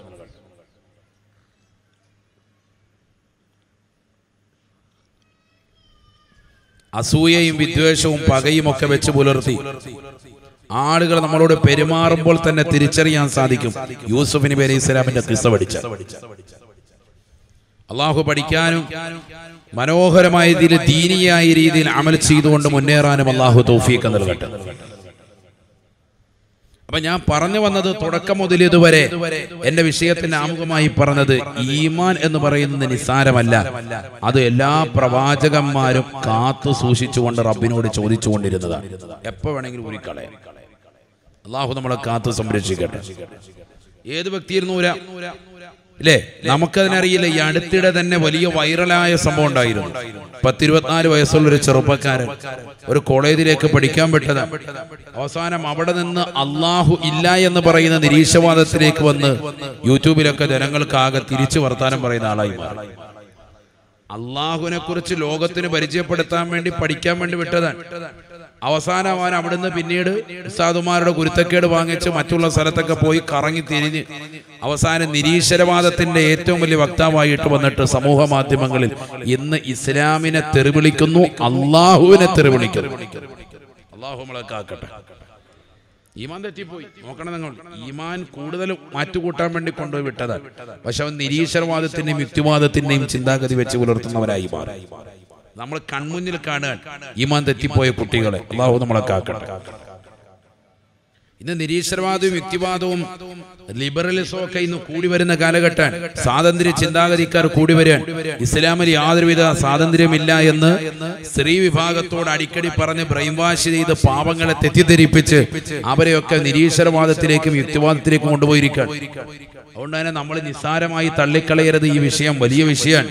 അസൂയയും വിദ്വേഷവും പകയും ഒക്കെ വെച്ച് പുലർത്തി ആളുകൾ നമ്മളോട് പെരുമാറുമ്പോൾ തന്നെ തിരിച്ചറിയാൻ സാധിക്കും യൂസുഫ് നബി അലൈഹി സ്വലാമിന്റെ കിസ്സ പഠിച്ച അള്ളാഹു പഠിക്കാനും മനോഹരമായ രീതിയിൽ ദീനിയായ രീതിയിൽ അമൽ ചെയ്തുകൊണ്ട് മുന്നേറാനും അള്ളാഹു തൗഫീഖ് നൽകട്ടെ അപ്പൊ ഞാൻ പറഞ്ഞു വന്നത് തുടക്കം മുതൽ ഇതുവരെ എന്റെ വിഷയത്തിന്റെ ആമുഖമായി പറഞ്ഞത് ഈമാൻ എന്ന് പറയുന്നത് നിസ്സാരമല്ല അത് എല്ലാ പ്രവാചകന്മാരും കാത്തു സൂക്ഷിച്ചുകൊണ്ട് റബ്ബിനോട് ചോദിച്ചുകൊണ്ടിരുന്നതാണ് എപ്പോ വേണമെങ്കിലും ഉരുക്കളയാം അള്ളാഹു നമ്മളെ കാത്തു സംരക്ഷിക്കട്ടെ ഏത് വ്യക്തിയിരുന്നു ഊര ഇല്ലേ നമുക്കതിനറിയില്ല ഈ അടുത്തിടെ തന്നെ വലിയ വൈറലായ സംഭവം ഉണ്ടായിരുന്നു പത്തിരുപത്തിനാല് വയസ്സുള്ള ഒരു ചെറുപ്പക്കാരൻ ഒരു കോളേജിലേക്ക് പഠിക്കാൻ വിട്ടത് അവസാനം അവിടെ നിന്ന് അള്ളാഹു ഇല്ല എന്ന് പറയുന്ന നിരീക്ഷവാദത്തിലേക്ക് വന്ന് യൂട്യൂബിലൊക്കെ ജനങ്ങൾക്കാകെ തിരിച്ചു വർത്താനം പറയുന്ന ആളായി മാറി അള്ളാഹുവിനെ കുറിച്ച് ലോകത്തിന് പരിചയപ്പെടുത്താൻ വേണ്ടി പഠിക്കാൻ വേണ്ടി വിട്ടതാണ് അവസാനം അവൻ അവിടുന്ന് പിന്നീട് ഉസ്താദുമാരുടെ ഗുരുത്തക്കേട് വാങ്ങിച്ച് മറ്റുള്ള സ്ഥലത്തൊക്കെ പോയി കറങ്ങി തിരിഞ്ഞ് അവസാനം നിരീശ്വരവാദത്തിന്റെ ഏറ്റവും വലിയ വക്താവായിട്ട് വന്നിട്ട് സമൂഹ മാധ്യമങ്ങളിൽ ഇന്ന് ഇസ്ലാമിനെ തെറിവിളിക്കുന്നു അള്ളാഹുവിനെ തെറിവിളിക്കുന്നു അള്ളാഹു നമ്മളെ കാക്കട്ടെ ഈമാൻ തെറ്റിപ്പോയി നോക്കണം നിങ്ങൾ ഈമാൻ കൂടുതൽ മാറ്റുകൂട്ടാൻ വേണ്ടി കൊണ്ടുപോയി വിട്ടതാണ് പക്ഷെ അവൻ നിരീശ്വരവാദത്തിന്റെയും യുക്തിവാദത്തിന്റെയും ചിന്താഗതി വെച്ച് പുലർത്തുന്നവരായി മാറി നമ്മൾ കൺമുന്നിൽ കാണാൻ ഈമാൻ തെറ്റിപ്പോയ കുട്ടികളെ അള്ളാഹു നമ്മളെ കാക്കട്ടെ ഇന്ന് നിരീശ്വരവാദവും യുക്തിവാദവും ലിബറലിസവും ഒക്കെ ഇന്ന് കൂടി വരുന്ന കാലഘട്ടം സ്വാതന്ത്ര്യ ചിന്താഗതിക്കാർ കൂടി വരാൻ ഇസ്ലാമിൽ യാതൊരുവിധ സ്വാതന്ത്ര്യമില്ല എന്ന് സ്ത്രീ വിഭാഗത്തോട് അടിക്കടി പറഞ്ഞ് ബ്രെയിൻ വാഷ് ചെയ്ത് പാവങ്ങളെ തെറ്റിദ്ധരിപ്പിച്ച് അവരെയൊക്കെ നിരീശ്വരവാദത്തിലേക്കും യുക്തിവാദത്തിലേക്കും കൊണ്ടുപോയിരിക്കുകയാണ് അതുകൊണ്ട് തന്നെ നമ്മൾ നിസ്സാരമായി തള്ളിക്കളയരുത് ഈ വിഷയം വലിയ വിഷയമാണ്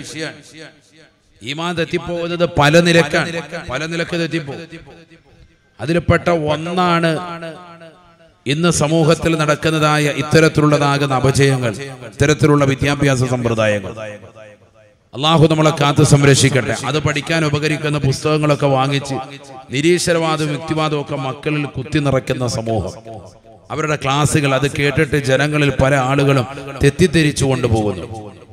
ഈമാൻ തെറ്റിപ്പോകുന്നത് പല നിലക്കാണ് പല നിലക്ക് തെറ്റിപ്പോകും അതിൽപ്പെട്ട ഒന്നാണ് ഇന്ന് സമൂഹത്തിൽ നടക്കുന്നതായ ഇത്തരത്തിലുള്ളതാകുന്ന അപജയങ്ങൾ ഇത്തരത്തിലുള്ള വിദ്യാഭ്യാസ സമ്പ്രദായങ്ങൾ അള്ളാഹു നമ്മളെ കാത്തു സംരക്ഷിക്കട്ടെ അത് പഠിക്കാൻ ഉപകരിക്കുന്ന പുസ്തകങ്ങളൊക്കെ വാങ്ങിച്ച് നിരീശ്വരവാദവും യുക്തിവാദവും ഒക്കെ മക്കളിൽ കുത്തി നിറയ്ക്കുന്ന സമൂഹം അവരുടെ ക്ലാസ്സുകൾ അത് കേട്ടിട്ട് ജനങ്ങളിൽ പല ആളുകളും തെറ്റിദ്ധരിച്ചു കൊണ്ടുപോകുന്നു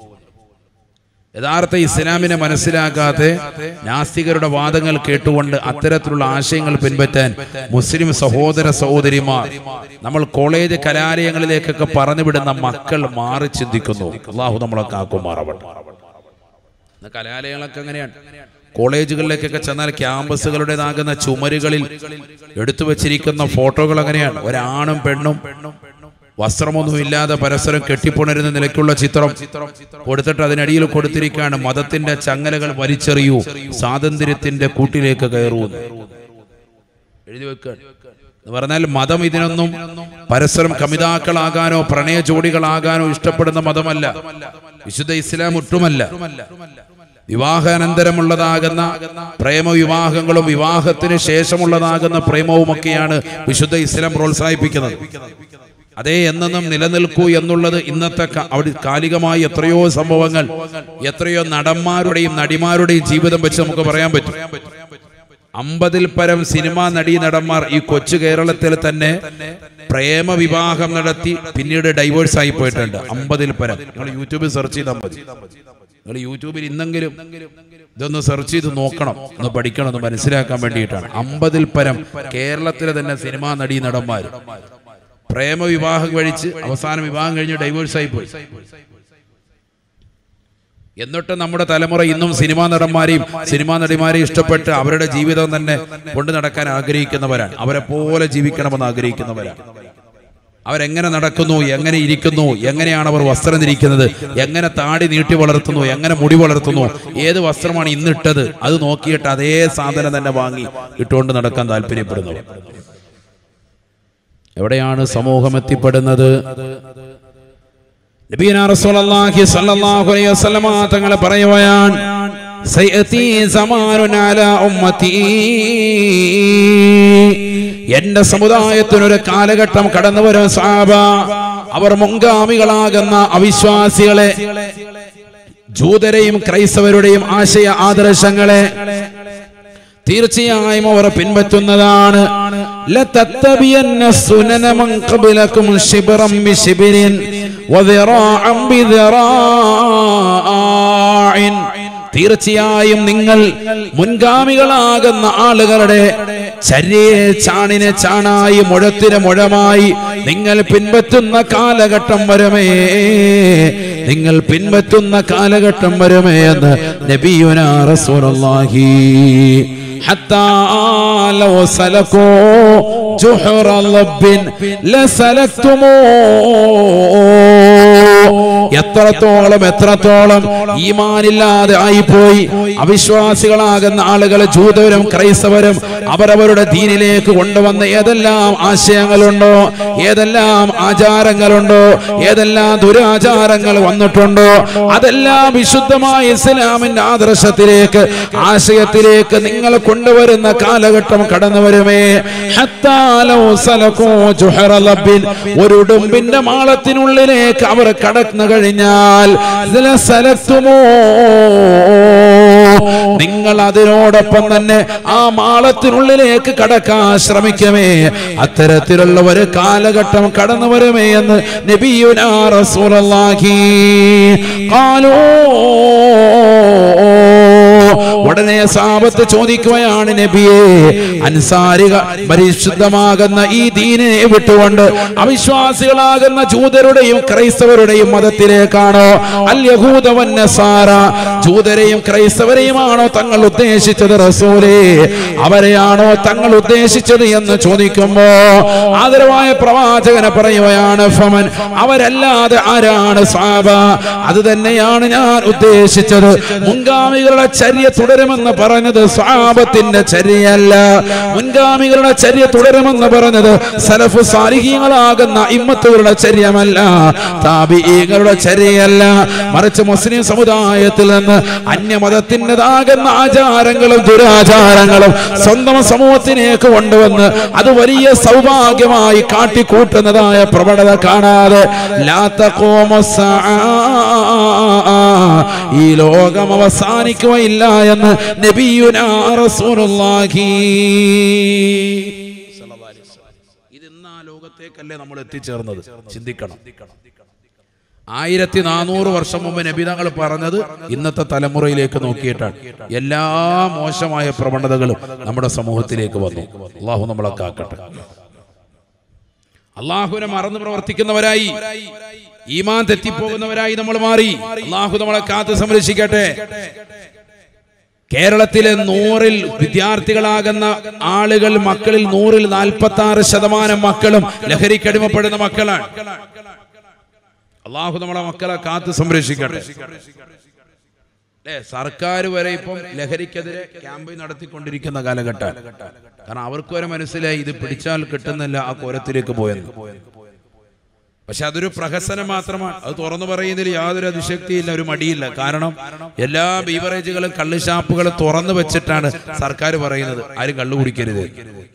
യഥാർത്ഥ ഇസ്ലാമിനെ മനസ്സിലാക്കാതെ നാസ്തികരുടെ വാദങ്ങൾ കേട്ടുകൊണ്ട് അത്തരത്തിലുള്ള ആശയങ്ങൾ പിൻപറ്റാൻ മുസ്ലിം സഹോദര സഹോദരിമാർ നമ്മൾ കോളേജ് കലാലയങ്ങളിലേക്കൊക്കെ പറഞ്ഞുവിടുന്ന മക്കൾ മാറി ചിന്തിക്കുന്നു അള്ളാഹു നമ്മളെ കാക്കുമാറവട്ടെ ഇന്ന് കലാലയങ്ങളൊക്കെ അങ്ങനെയാണ് കോളേജുകളിലേക്കൊക്കെ ചെന്നാൽ ക്യാമ്പസുകളുടേതാകുന്ന ചുമരുകളിൽ എടുത്തു വെച്ചിരിക്കുന്ന ഫോട്ടോകൾ അങ്ങനെയാണ് ഒരാണും പെണ്ണും വസ്ത്രമൊന്നും ഇല്ലാതെ പരസ്പരം കെട്ടിപ്പുണരുന്ന നിലയ്ക്കുള്ള ചിത്രം കൊടുത്തിട്ട് അതിനടിയിൽ കൊടുത്തിരിക്കുകയാണ് മതത്തിന്റെ ചങ്ങലകൾ വലിച്ചെറിയൂ സ്വാതന്ത്ര്യത്തിന്റെ കൂട്ടിലേക്ക് കയറൂന്ന് എഴുതി വെക്കുക എന്ന് പറഞ്ഞാൽ മതം ഇതിനൊന്നും പരസ്പരം കമിതാക്കളാകാനോ പ്രണയ ജോഡികളാകാനോ ഇഷ്ടപ്പെടുന്ന മതമല്ല വിശുദ്ധ ഇസ്ലാം ഒട്ടുമല്ല വിവാഹാനന്തരമുള്ളതാകുന്ന പ്രേമവിവാഹങ്ങളും വിവാഹത്തിന് ശേഷമുള്ളതാകുന്ന പ്രേമവുമൊക്കെയാണ് വിശുദ്ധ ഇസ്ലാം പ്രോത്സാഹിപ്പിക്കുന്നത് അതേ എന്നെന്നും നിലനിൽക്കൂ എന്നുള്ളത് ഇന്നത്തെ ക- അവിടെ കാലികമായ എത്രയോ സംഭവങ്ങൾ എത്രയോ നടന്മാരുടെയും നടിമാരുടെയും ജീവിതം വെച്ച് നമുക്ക് പറയാൻ പറ്റും അമ്പതിൽ പരം സിനിമാ നടീ നടന്മാർ ഈ കൊച്ചു കേരളത്തിൽ തന്നെ പ്രേമ വിവാഹം നടത്തി പിന്നീട് ഡൈവേഴ്സ് ആയി പോയിട്ടുണ്ട് അമ്പതിൽ പരം നിങ്ങൾ യൂട്യൂബിൽ സെർച്ച് ചെയ്താൽ മതി നിങ്ങൾ യൂട്യൂബിൽ ഇന്നെങ്കിലും ഇതൊന്ന് സെർച്ച് ചെയ്ത് നോക്കണം ഒന്ന് പഠിക്കണം ഒന്ന് മനസ്സിലാക്കാൻ വേണ്ടിയിട്ടാണ് അമ്പതിൽ പരം കേരളത്തിലെ തന്നെ സിനിമാ നടീ നടന്മാർ പ്രേമ വിവാഹം കഴിച്ച് അവസാനം വിവാഹം കഴിഞ്ഞ് ഡൈവേഴ്സ് ആയി പോയി എന്നിട്ട് നമ്മുടെ തലമുറ ഇന്നും സിനിമാ നടന്മാരെയും സിനിമാ നടിമാരെയും ഇഷ്ടപ്പെട്ട് അവരുടെ ജീവിതം തന്നെ കൊണ്ടു നടക്കാൻ ആഗ്രഹിക്കുന്നവരാണ് അവരെ പോലെ ജീവിക്കണമെന്ന് ആഗ്രഹിക്കുന്നവരാണ് അവരെങ്ങനെ നടക്കുന്നു എങ്ങനെ ഇരിക്കുന്നു എങ്ങനെയാണ് അവർ വസ്ത്രം ധരിക്കുന്നത് എങ്ങനെ താടി നീട്ടി വളർത്തുന്നു എങ്ങനെ മുടി വളർത്തുന്നു ഏത് വസ്ത്രമാണ് ഇന്നിട്ടത് അത് നോക്കിയിട്ട് അതേ സാധനം തന്നെ വാങ്ങി ഇട്ടുകൊണ്ട് നടക്കാൻ താല്പര്യപ്പെടുന്നവർ എവിടെയാണ് സമൂഹം എത്തിപ്പെടുന്നത് നബീന റസൂലുള്ളാഹി സ്വല്ലല്ലാഹു അലൈഹി വസല്ലമ തങ്ങൾ പറയുകയാണ് സയതി സമാനുൻ അലാ ഉമ്മതി എന്റെ സമുദായത്തിനൊരു കാലഘട്ടം കടന്നു വരും സാബ അവർ മുൻഗാമികളാകുന്ന അവിശ്വാസികളെ ജൂതരെയും ക്രൈസ്തവരുടെയും ആശയ ആദർശങ്ങളെ തീർച്ചയായും അവർ പിൻപറ്റുന്നതാണ് ലതത്തബിയന്ന സുനന മൻ ഖബലകും ശിബ്റൻ ബിശിബ്രിൻ വദിറാഅൻ ബിദിറാഇൻ തീർച്ചയായും നിങ്ങൾ മുൻഗാമികളാകുന്ന ആളുകളുടെ ചര്യയെ ചാണിനെ ചാണായി മുഴത്തിന് മുഴമായി നിങ്ങൾ പിൻപറ്റുന്ന കാലഘട്ടം വരുമേ നിങ്ങൾ പിൻപറ്റുന്ന കാലഘട്ടം വരുമേ എന്ന് നബിയുന റസൂലുള്ളാഹി حتى لو سلكوا جحر لب لسلكتموه എത്രത്തോളം എത്രത്തോളം ഈമാനില്ലാതെ ആയിപ്പോയി അവിശ്വാസികളാകുന്ന ആളുകൾ ജൂതവരും ക്രൈസ്തവരും അവരവരുടെ ദീനിലേക്ക് കൊണ്ടുവന്ന ഏതെല്ലാം ആശയങ്ങളുണ്ടോ ഏതെല്ലാം ആചാരങ്ങളുണ്ടോ ഏതെല്ലാം ദുരാചാരങ്ങൾ വന്നിട്ടുണ്ടോ അതെല്ലാം വിശുദ്ധമായ ഇസ്ലാമിന്റെ ആദർശത്തിലേക്ക് ആശയത്തിലേക്ക് നിങ്ങൾ കൊണ്ടുവരുന്ന കാലഘട്ടം കടന്നു വരുമേ ഹത്താ ലൗ സലകൂ ജുഹറ ലബ്ബിൻ. ഒരു ഉടുമ്പിന്റെ മാളത്തിനുള്ളിലേക്ക് അവർ കടന്നു കഴിഞ്ഞാൽ ലസലത്തുമോ നിങ്ങൾ അതിനോടൊപ്പം തന്നെ ആ മാളത്തിനുള്ളിലേക്ക് കടക്കാൻ ശ്രമിക്കമേ അത്തരത്തിലുള്ള ഒരു കാലഘട്ടം കടന്നു വരുമേ എന്ന് നബിയുനാ റസൂലുള്ളാഹി ഖാലൂ ഉടനെ സാപത്ത് ചോദിക്കുകയാണ് നബിയെ അൻസാരിക പരിശുദ്ധമാകുന്ന ഈ ദീനെ വിട്ടുകൊണ്ട് അവിശ്വാസികളാകുന്ന ജൂതരുടെയും ക്രൈസ്തവരുടെയും മതത്തിലേക്കാണോ അൽ യഹൂദവൻ നസാറ ജൂതരെയും ക്രൈസ്തവരെയുമാണോ തങ്ങൾ ഉദ്ദേശിച്ചത് റസൂലേ അവരെയാണോ തങ്ങൾ ഉദ്ദേശിച്ചത് എന്ന് ചോദിക്കുമ്പോ ആദരവായ പ്രവാചകനെ പറയുകയാണ് ഫമൻ അവരല്ലാതെ ആരാണ് സാബ അത് തന്നെയാണ് ഞാൻ ഉദ്ദേശിച്ചത് മുൻഗാമികളുടെ ചര്യ തുടരുമെന്ന് പറഞ്ഞത് സ്വാപത്തിന്റെ ചര്യയല്ല മുൻഗാമികളുടെ ചര്യ തുടരുമെന്ന് പറഞ്ഞത് സലഫു സാലിഹീങ്ങളാകുന്ന ഇമ്മത്തുകളുടെ ചര്യമല്ല താപികളുടെ ചര്യയല്ല മറിച്ച് മുസ്ലിം സമുദായത്തിൽ നിന്ന് അന്യമതത്തിൻ്റെതാകുന്ന ആചാരങ്ങളും ദുരാചാരങ്ങളും സ്വന്തം സമൂഹത്തിലേക്ക് കൊണ്ടുവന്ന് അത് വലിയ സൗഭാഗ്യമായി കാട്ടിക്കൂട്ടുന്നതായ പ്രവണത കാണാതെ ലാത്തക്കോമസാ ഈ ലോകം അവസാനിക്കുകയില്ല എന്ന് നബിയുനാ റസൂലുള്ളാഹി ഇത് ഇന്ന് ആ ലോകത്തേക്കല്ലേ നമ്മൾ എത്തിച്ചേർന്നത് ചിന്തിക്കണം ആയിരത്തി നാനൂറ് വർഷം മുമ്പ് നബിതങ്ങൾ പറഞ്ഞത് ഇന്നത്തെ തലമുറയിലേക്ക് നോക്കിയിട്ടാണ് എല്ലാ മോശമായ പ്രവണതകളും നമ്മുടെ സമൂഹത്തിലേക്ക് വന്നു അള്ളാഹു നമ്മളെ കാക്കട്ടെ അള്ളാഹുവിനെ മറന്ന് പ്രവർത്തിക്കുന്നവരായി ഈമാൻ തെറ്റിപ്പോകുന്നവരായി നമ്മൾ മാറി അള്ളാഹു നമ്മളെ കാത്ത് സംരക്ഷിക്കട്ടെ കേരളത്തിലെ നൂറിൽ വിദ്യാർത്ഥികളാകുന്ന ആളുകൾ മക്കളിൽ നൂറിൽ നാൽപ്പത്തി ആറ് ശതമാനം മക്കളും ലഹരിക്കടിമപ്പെടുന്ന മക്കളാണ് അള്ളാഹു നമ്മളെ മക്കളെ കാത്ത് സംരക്ഷിക്കട്ടെ അല്ലേ സർക്കാർ വരെ ഇപ്പം ലഹരിക്കെതിരെ ക്യാമ്പയിൻ നടത്തിക്കൊണ്ടിരിക്കുന്ന കാലഘട്ടം കാരണം അവർക്ക് വരെ മനസ്സിലായി ഇത് പിടിച്ചാൽ കിട്ടുന്നില്ല ആ കോരത്തിലേക്ക് പോയെന്ന് പക്ഷെ അതൊരു പ്രഹസനം മാത്രമാണ് അത് തുറന്നു പറയുന്നതിൽ യാതൊരു അതിശക്തിയില്ല ഒരു മടിയില്ല കാരണം എല്ലാ ബീവറേജുകളും കള്ള് ഷാപ്പുകളും തുറന്നു വെച്ചിട്ടാണ് സർക്കാർ പറയുന്നത് ആരും കള്ളു കുടിക്കരുത്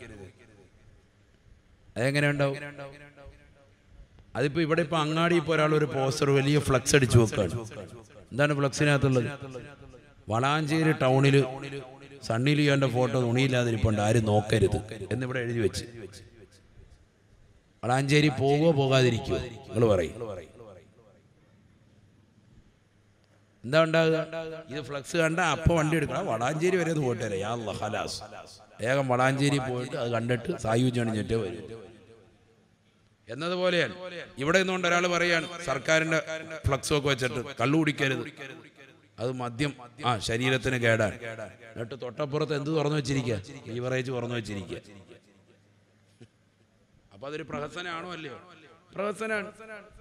അതെങ്ങനെ ഉണ്ടാവും അതിപ്പോ ഇവിടെ ഇപ്പൊ അങ്ങാടി ഇപ്പൊ ഒരാൾ ഒരു പോസ്റ്റർ വലിയ ഫ്ലക്സ് അടിച്ചു വെക്കാണ് എന്താണ് ഫ്ലക്സിനകത്തുള്ളത് വളാഞ്ചേരി ടൗണില് സണ്ണി ലിയോന്റെ ഫോട്ടോ തുണിയില്ലാതിരിപ്പുണ്ട് ആരും നോക്കരുത് എന്നിവിടെ എഴുതി വെച്ച് വളാഞ്ചേരി പോകുമോ പോകാതിരിക്കുമോ നിങ്ങൾ പറയും എന്താ ഉണ്ടാകുക ഇത് ഫ്ലക്സ് കണ്ട അപ്പൊ വണ്ടി എടുക്കണം വളാഞ്ചേരി വരെ ഒന്ന് പോയിട്ട് വരാം യാ അല്ലാ, ഹലാസ് വേഗം വളാഞ്ചേരി പോയിട്ട് അത് കണ്ടിട്ട് സായുജ്യം അണിഞ്ഞിട്ട് വരും എന്നതുപോലെയാണ് ഇവിടെ നിന്നുകൊണ്ട് ഒരാൾ പറയാണ് സർക്കാരിന്റെ ഫ്ലക്സ് ഒക്കെ വെച്ചിട്ട് കള്ളു കുടിക്കരുത് അത് മദ്യം ആ ശരീരത്തിന് കേടാൻ എന്നിട്ട് തൊട്ടപ്പുറത്ത് എന്ത് തുറന്നു വെച്ചിരിക്കുക ബീവറേജ് തുറന്നു വെച്ചിരിക്കുക അപ്പൊ അതൊരു പ്രഹസനാണോ അല്ലയോ പ്രഹസനാണ്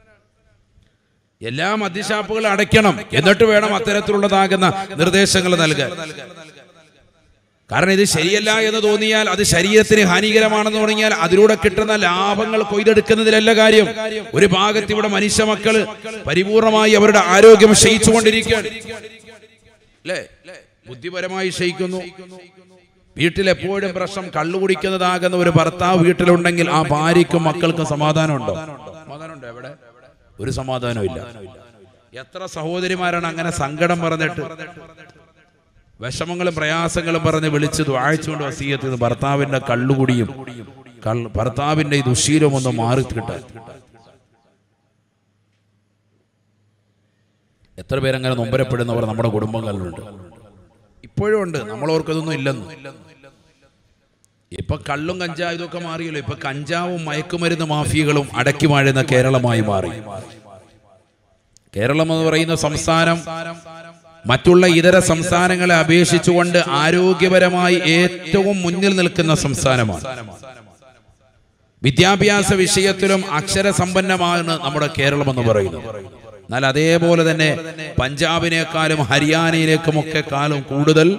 എല്ലാ മദ്യഷാപ്പുകളും അടയ്ക്കണം എന്നിട്ട് വേണം അത്തരത്തിലുള്ളതാകുന്ന നിർദ്ദേശങ്ങൾ നൽകാൻ കാരണം ഇത് ശരിയല്ല എന്ന് തോന്നിയാൽ അത് ശരീരത്തിന് ഹാനികരമാണെന്ന് തുടങ്ങിയാൽ അതിലൂടെ കിട്ടുന്ന ലാഭങ്ങൾ കൊയ്തെടുക്കുന്നതിലല്ല കാര്യം ഒരു ഭാഗത്ത് ഇവിടെ മനുഷ്യ മക്കള് പരിപൂർണമായി അവരുടെ ആരോഗ്യം ക്ഷയിച്ചുകൊണ്ടിരിക്കുകയാണ് അല്ലേ ബുദ്ധിപരമായി ക്ഷയിക്കുന്നു വീട്ടിൽ എപ്പോഴും പ്രശ്നം കള്ളു കുടിക്കുന്നതാകുന്ന ഒരു ഭർത്താവ് വീട്ടിലുണ്ടെങ്കിൽ ആ ഭാര്യയ്ക്കും മക്കൾക്കും സമാധാനമുണ്ടോ സമാധാനമുണ്ടോ എവിടെ ഒരു സമാധാനവും ഇല്ല എത്ര സഹോദരിമാരാണ് അങ്ങനെ സങ്കടം പറഞ്ഞിട്ട് വിഷമങ്ങളും പ്രയാസങ്ങളും പറഞ്ഞ് വിളിച്ച് വായിച്ചുകൊണ്ട് വസീയത്ത് ചെയ്ത് ഭർത്താവിന്റെ കള്ളുകുടിയും കള്ള് ഭർത്താവിന്റെ ഈ ദുശീലം ഒന്ന് മാറി കിട്ടാൻ എത്ര പേരങ്ങനെ നൊമ്പരപ്പെടുന്നവർ നമ്മുടെ കുടുംബങ്ങളിലുണ്ട് ഇപ്പോഴും ഉണ്ട് നമ്മൾ ഓർക്കതൊന്നും ഇല്ലെന്ന് ഇപ്പൊ കള്ളും കഞ്ചാവും ഇതൊക്കെ മാറിയല്ലോ ഇപ്പൊ കഞ്ചാവും മയക്കുമരുന്ന് മാഫിയകളും അടക്കി വാഴുന്ന കേരളമായി മാറി കേരളം എന്ന് പറയുന്ന സംസ്ഥാനം മറ്റുള്ള ഇതര സംസ്ഥാനങ്ങളെ അപേക്ഷിച്ചുകൊണ്ട് ആരോഗ്യപരമായി ഏറ്റവും മുന്നിൽ നിൽക്കുന്ന സംസ്ഥാനമാണ് വിദ്യാഭ്യാസ വിഷയത്തിലും അക്ഷരസമ്പന്നമാണ് നമ്മുടെ കേരളം എന്ന് പറയുന്നത് എന്നാൽ അതേപോലെ തന്നെ പഞ്ചാബിനേക്കാളും ഹരിയാനയിലേക്കുമൊക്കെ കാലം കൂടുതൽ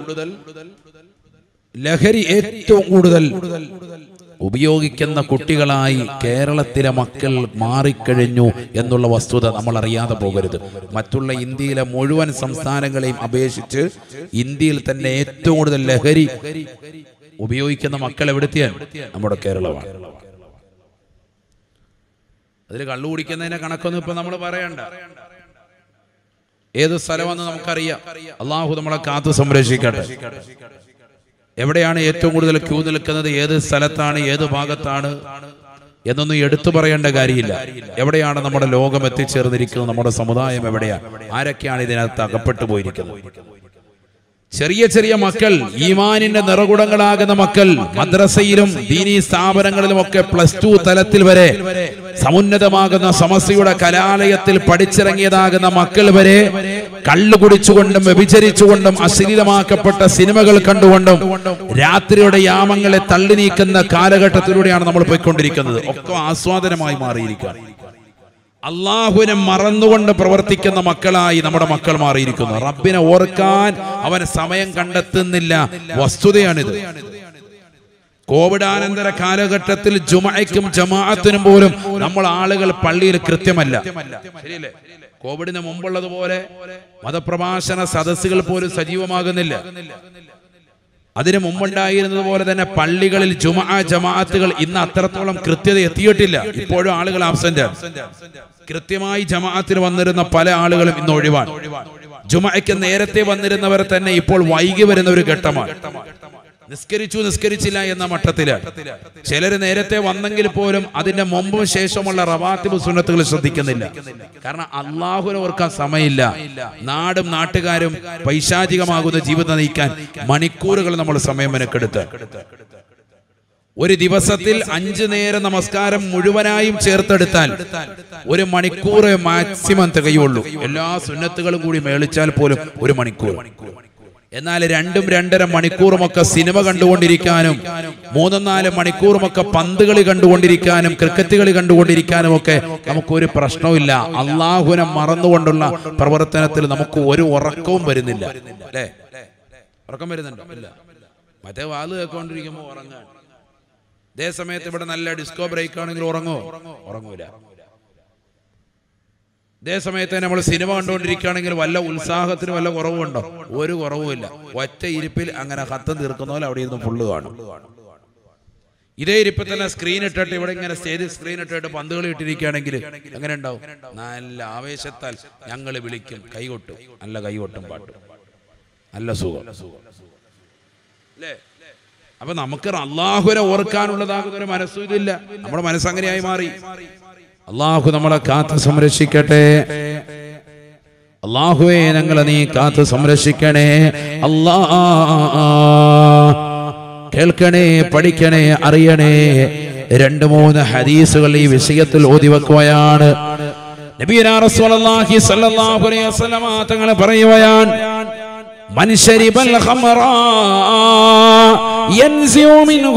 ലഹരി ഏറ്റവും കൂടുതൽ ഉപയോഗിക്കുന്ന കുട്ടികളായി കേരളത്തിലെ മക്കൾ മാറിക്കഴിഞ്ഞു എന്നുള്ള വസ്തുത നമ്മൾ അറിയാതെ പോകരുത് മറ്റുള്ള ഇന്ത്യയിലെ മുഴുവൻ സംസ്ഥാനങ്ങളെയും അപേക്ഷിച്ച് ഇന്ത്യയിൽ തന്നെ ഏറ്റവും കൂടുതൽ ലഹരി ഉപയോഗിക്കുന്ന മക്കൾ എവിടെത്തിയാൽ നമ്മുടെ കേരളമാണ് അതിൽ കള്ളു കുടിക്കുന്നതിന്റെ കണക്കൊന്നും ഇപ്പൊ നമ്മൾ പറയണ്ട ഏത് സ്ഥലമെന്ന് നമുക്കറിയാം അള്ളാഹു നമ്മളെ കാത്തു സംരക്ഷിക്കട്ടെ എവിടെയാണ് ഏറ്റവും കൂടുതൽ ക്യൂ നിൽക്കുന്നത് ഏത് സ്ഥലത്താണ് ഏത് ഭാഗത്താണ് എന്നൊന്നും എടുത്തു പറയേണ്ട കാര്യമില്ല എവിടെയാണ് നമ്മുടെ ലോകം എത്തിച്ചേർന്നിരിക്കുന്നത് നമ്മുടെ സമുദായം എവിടെയാണ് ആരൊക്കെയാണ് ഇതിനകത്ത് അകപ്പെട്ടു പോയിരിക്കുന്നത് ചെറിയ ചെറിയ മക്കൾ ഈമാനിന്റെ നിറകുടങ്ങളാകുന്ന മക്കൾ മദ്രസയിലും ദീനീ സ്ഥാപനങ്ങളിലും ഒക്കെ പ്ലസ് ടു തലത്തിൽ വരെ സമുന്നതമാകുന്ന സമസ്യയുടെ കലാലയത്തിൽ പഠിച്ചിറങ്ങിയതാകുന്ന മക്കൾ വരെ കള്ളു കുടിച്ചുകൊണ്ടും വ്യഭിചരിച്ചുകൊണ്ടും അശ്ലീലമാക്കപ്പെട്ട സിനിമകൾ കണ്ടുകൊണ്ടും രാത്രിയുടെ യാമങ്ങളെ തള്ളി നീക്കുന്ന കാലഘട്ടത്തിലൂടെയാണ് നമ്മൾ പോയിക്കൊണ്ടിരിക്കുന്നത് ഒക്കെ ആസ്വാദനമായി മാറിയിരിക്കുകയാണ് അള്ളാഹുവിനെ മറന്നുകൊണ്ട് പ്രവർത്തിക്കുന്ന മക്കളായി നമ്മുടെ മക്കൾ മാറിയിരിക്കുന്നു റബ്ബിനെ ഓർക്കാൻ അവൻ സമയം കണ്ടെത്തുന്നില്ല വസ്തുതയാണിത് കോവിഡാനന്തര കാലഘട്ടത്തിൽ ജുമയ്ക്കും ജമാഅത്തിനും പോലും നമ്മൾ ആളുകൾ പള്ളിയിൽ കൃത്യമല്ല ശരിയല്ലേ കോവിഡിന് മുമ്പുള്ളതുപോലെ മതപ്രഭാഷണ സദസ്സുകൾ പോലും സജീവമാകുന്നില്ല അതിനു മുമ്പുണ്ടായിരുന്നത് പോലെ തന്നെ പള്ളികളിൽ ജുമാ ജമാഅത്തുകൾ ഇന്ന് അത്രത്തോളം കൃത്യത എത്തിയിട്ടില്ല ഇപ്പോഴും ആളുകൾ ആബ്സെന്റ് കൃത്യമായി ജമാഅത്തിന് വന്നിരുന്ന പല ആളുകളും ഇന്ന് ഒഴിവാണ് ജുമയ്ക്ക് നേരത്തെ വന്നിരുന്നവർ തന്നെ ഇപ്പോൾ വൈകി വരുന്ന ഒരു ഘട്ടമാണ് നിസ്കരിച്ചു നിസ്കരിച്ചില്ല എന്ന മട്ടത്തിലാണ് ചിലര് നേരത്തെ വന്നെങ്കിൽ പോലും അതിന്റെ മുമ്പും ശേഷമുള്ള റവാത്തിബ് സുന്നത്തുകൾ ശ്രദ്ധിക്കുന്നില്ല കാരണം അള്ളാഹുവിനെ ഓർക്കാൻ സമയമില്ല നാടും നാട്ടുകാരും പൈശാചികമാകുന്ന ജീവിതം നയിക്കാൻ മണിക്കൂറുകൾ നമ്മൾ സമയം മെനക്കെടുത്ത് ഒരു ദിവസത്തിൽ അഞ്ചു നേരം നമസ്കാരം മുഴുവനായും ചേർത്തെടുത്താൽ ഒരു മണിക്കൂർ മാക്സിമം തികയുള്ളൂ എല്ലാ സുന്നത്തുകളും കൂടി മേളിച്ചാൽ പോലും ഒരു മണിക്കൂർ എന്നാൽ രണ്ടും രണ്ടര മണിക്കൂറുമൊക്കെ സിനിമ കണ്ടുകൊണ്ടിരിക്കാനും മൂന്നും നാല് മണിക്കൂറുമൊക്കെ പന്ത് കളി കണ്ടുകൊണ്ടിരിക്കാനും ക്രിക്കറ്റ് കളി കണ്ടുകൊണ്ടിരിക്കാനും ഒക്കെ നമുക്കൊരു പ്രശ്നവുമില്ല അള്ളാഹുനെ മറന്നുകൊണ്ടുള്ള പ്രവർത്തനത്തിൽ നമുക്ക് ഒരു ഉറക്കവും വരുന്നില്ല അല്ലേ ഉറക്കം വരുന്നുണ്ടോ ഇല്ല മറ്റേ വാല് കേൾക്കൊണ്ടിരിക്കുമ്പോൾ ഉറങ്ങാൻ അതേ സമയത്ത് ഇവിടെ നല്ല ഡിസ്കോ ബ്രേക്ക് ആണെങ്കിൽ ഉറങ്ങോ ഉറങ്ങൂല ഇതേ സമയത്ത് നമ്മൾ സിനിമ കണ്ടുകൊണ്ടിരിക്കുകയാണെങ്കിൽ വല്ല ഉത്സാഹത്തിന് വല്ല കുറവുണ്ടോ ഒരു കുറവുമില്ല ഒറ്റ ഇരിപ്പിൽ അങ്ങനെ ഹത്തം തീർക്കുന്ന പോലെ അവിടെ ഇരുന്ന് ഫുള്ള് കാണും ഇതേ ഇരിപ്പിൽ തന്നെ സ്ക്രീൻ ഇട്ടിട്ട് ഇവിടെ ഇങ്ങനെ സ്റ്റേജ് സ്ക്രീൻ ഇട്ടിട്ട് പന്തുകൾ ഇട്ടിരിക്കുകയാണെങ്കിൽ എങ്ങനെ ഉണ്ടാവും നല്ല ആവേശത്താൽ ഞങ്ങൾ വിളിക്കും കൈകൊട്ടും നല്ല കൈകൊട്ടും പാട്ടും നല്ല സുഖം അല്ലേ അപ്പൊ നമുക്ക് അള്ളാഹുരെ ഓർക്കാനുള്ളതാകുന്ന ഒരു മനസ്സും ഇതില്ല നമ്മുടെ മനസ്സങ്ങനെയായി മാറി അള്ളാഹു നമ്മളെ കാത്ത് സംരക്ഷിക്കട്ടെ അള്ളാഹുവെ ഞങ്ങളെ നീ കാത്ത് സംരക്ഷിക്കണേ അല്ലാ കേൾക്കണേ പഠിക്കണേ അറിയണേ രണ്ട് മൂന്ന് ഹദീസുകൾ ഈ വിഷയത്തിൽ ഓതി വെക്കുകയാണ് നബിയുനാ റസൂലുള്ളാഹി സ്വല്ലല്ലാഹു അലൈഹി വസല്ലമ തങ്ങൾ പറയുകയാണ് من شرب الخمر ينزع منه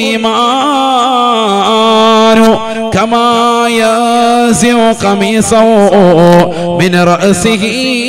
الإيمان كما ينزع قميصه من رأسه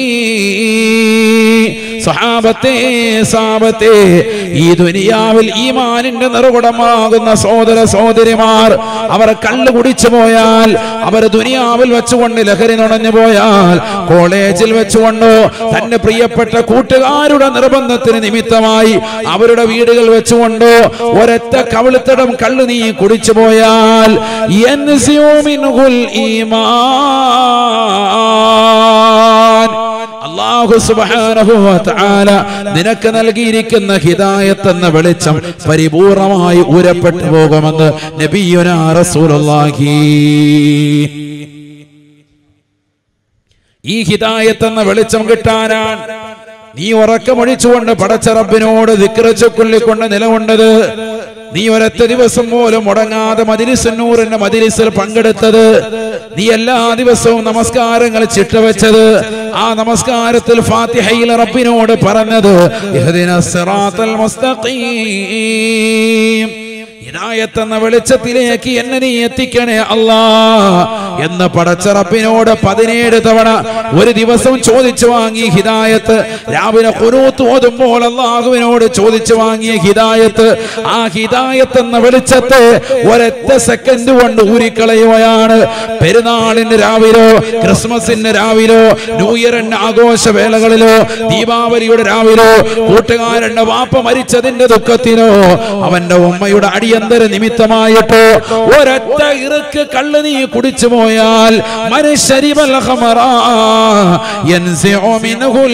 സഹാബത്തെ സാബത്തെ ഈ ദുനിയാവിൽ ഈമാനിന്റെ നിറകുടമാകുന്ന സഹോദര സഹോദരിമാർ അവർ കള്ളു കുടിച്ചു പോയാൽ അവർ ദുനിയാവിൽ വെച്ചുകൊണ്ട് ലഹരി നുണഞ്ഞു പോയാൽ കോളേജിൽ വെച്ചുകൊണ്ടോ തന്റെ പ്രിയപ്പെട്ട കൂട്ടുകാരുടെ നിർബന്ധത്തിന് നിമിത്തമായി അവരുടെ വീടുകൾ വെച്ചുകൊണ്ടോ ഒരൊറ്റ കവിളിത്തടം കള്ളു നീ കുടിച്ചു പോയാൽ യൻസിഉ മിൻഹുൽ ഈമാൻ അള്ളാഹു സുബ്ഹാനഹു വ തആല നിനക്ക് നൽകിയിരിക്കുന്ന ഹിദായത്ത് എന്ന വെളിച്ചം പരിപൂർണമായി ഊരപ്പെട്ടു പോകുമെന്ന് നബിയുനാ റസൂലുള്ളാഹി ഈ ഹിദായത്ത് എന്ന വെളിച്ചം കിട്ടാനാണ് നീ ഉറക്കമൊഴിച്ചുകൊണ്ട് പടച്ച റബ്ബിനോട് ദിക്റ് ചൊല്ലിക്കൊണ്ട് നിലകൊണ്ടത് നീ ഒരൊറ്റ ദിവസം പോലും മുടങ്ങാതെ മദിരിസന്നൂറിന്റെ മദിരിസിൽ പങ്കെടുത്തത് നീ എല്ലാ ദിവസവും നമസ്കാരങ്ങൾ ചിട്ടവെച്ചത് ആ നമസ്കാരത്തിൽ ഫാത്തിഹയിൽ റബ്ബിനോട് പറഞ്ഞത് ഇഹ്ദിന സിറാത്തൽ മുസ്തഖീം ഹിദായത്ത് എന്ന വെളിച്ചത്തിലേക്ക് എന്നെ നീ എത്തിക്കണേ അല്ലാ എന്ന് പടച്ച റബ്ബിനോട് പതിനേഴ് തവണ ഒരു ദിവസം ചോദിച്ചു വാങ്ങി ഹിദായത്ത് രാവിലെ കുനൂത്ത് ഓതുമ്പോൾ അള്ളാഹുവിനോട് ചോദിച്ചു വാങ്ങിയ ഹിദായത്ത് ആ ഹിദായത്ത് എന്ന വെളിച്ചത്തെ ഒരൊറ്റ സെക്കൻഡ് കൊണ്ട് ഊരിക്കളയുകയാണ് പെരുന്നാളിന് രാവിലോ ക്രിസ്മസിന് രാവിലോ ന്യൂ ഇയറിന്റെ ആഘോഷവേളകളിലോ ദീപാവലിയുടെ രാവിലോ കൂട്ടുകാരന്റെ വാപ്പ മരിച്ചതിന്റെ ദുഃഖത്തിനോ അവന്റെ ഉമ്മയുടെ അടിയന്തര നിമിത്തമായിട്ടോ ഒരൊറ്റ ഇറുക്ക് കള്ള് നീ കുടിച്ചു പോയാൽ മനുഷ്യരിവൽ ഖമറ യൻസിഉ മിൻഹുൽ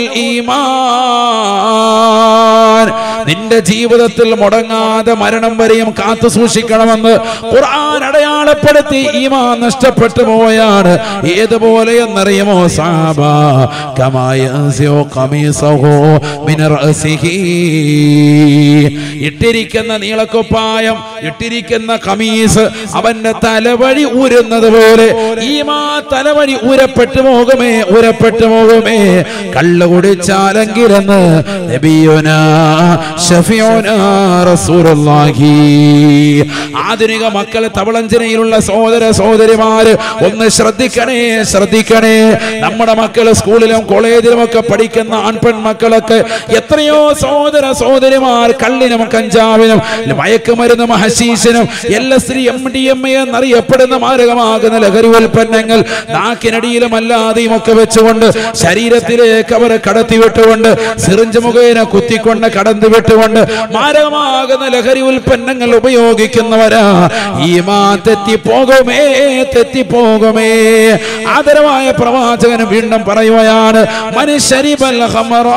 ഈമാൻ നിന്റെ ജീവിതത്തിൽ മുടങ്ങാതെ മരണം വരെയും കാത്തു സൂക്ഷിക്കണമെന്ന് ഖുർആൻ അടയാളപ്പെടുത്തി ഈമാൻ നഷ്ടപ്പെട്ടു പോയാണ് ഏതുപോലെ എന്നറിയുമോ സാബ കമാ യൻസിഉ ഖമീസഹു മിൻ റഅസിഹി ഇട്ടിരിക്കുന്ന നീളക്കുപ്പായം ഇട്ടിരിക്കുന്ന കമീസ് അവന്റെ തലവഴി ഊരുന്നത് പോലെ ഈമാ തലവഴി ഊരപ്പെട്ടു പോകുമേ ഊരപ്പെട്ടു പോകുമേ കള്ളു കുടിച്ചാലെങ്കിലെന്ന് നബിയുനാ ഷഫിയുനാ റസൂലുള്ളാഹി ആധുനിക മക്കളെ തവളഞ്ചനയിലുള്ള സഹോദര സഹോദരിമാര് ഒന്ന് ശ്രദ്ധിക്കണേ ശ്രദ്ധിക്കണേ നമ്മുടെ മക്കള് സ്കൂളിലും കോളേജിലും ഒക്കെ പഠിക്കുന്ന ആൺപെൺ മക്കളൊക്കെ എത്രയോ സഹോദര സഹോദരിമാർ കള്ളിനും കഞ്ചാവിനും മയക്കുമരുന്നും ഹശീശിനും L S D M D M A എന്നറിയപ്പെടുന്ന മാരകമാകുന്ന ലഹരി ഉൽപ്പന്നങ്ങൾ നാക്കിനടിയിലും അല്ലാതെയും ഒക്കെ വെച്ചുകൊണ്ട് ശരീരത്തിലേക്ക് അവർ കടത്തിവിട്ടുകൊണ്ട് സിറിഞ്ച് മുഖേന കുത്തിക്കൊണ്ട് കടന്നു വിട്ടുകൊണ്ട് മാരകമാകുന്ന ലഹരി ഉൽപ്പന്നങ്ങൾ ഉപയോഗിക്കുന്നവരാ ഈ മാ തെറ്റിപ്പോകുമേ തെറ്റിപ്പോകുമേ ആദരവായ പ്രവാചകൻ വീണ്ടും പറയുകയാണ് മനുഷ്യരിബൽ ഖമറാ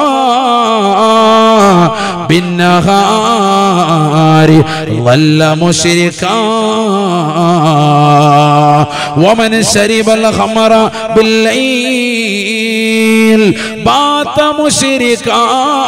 بالنهار ظل مشركا ومن شرب الخمر بالليل بات مشركا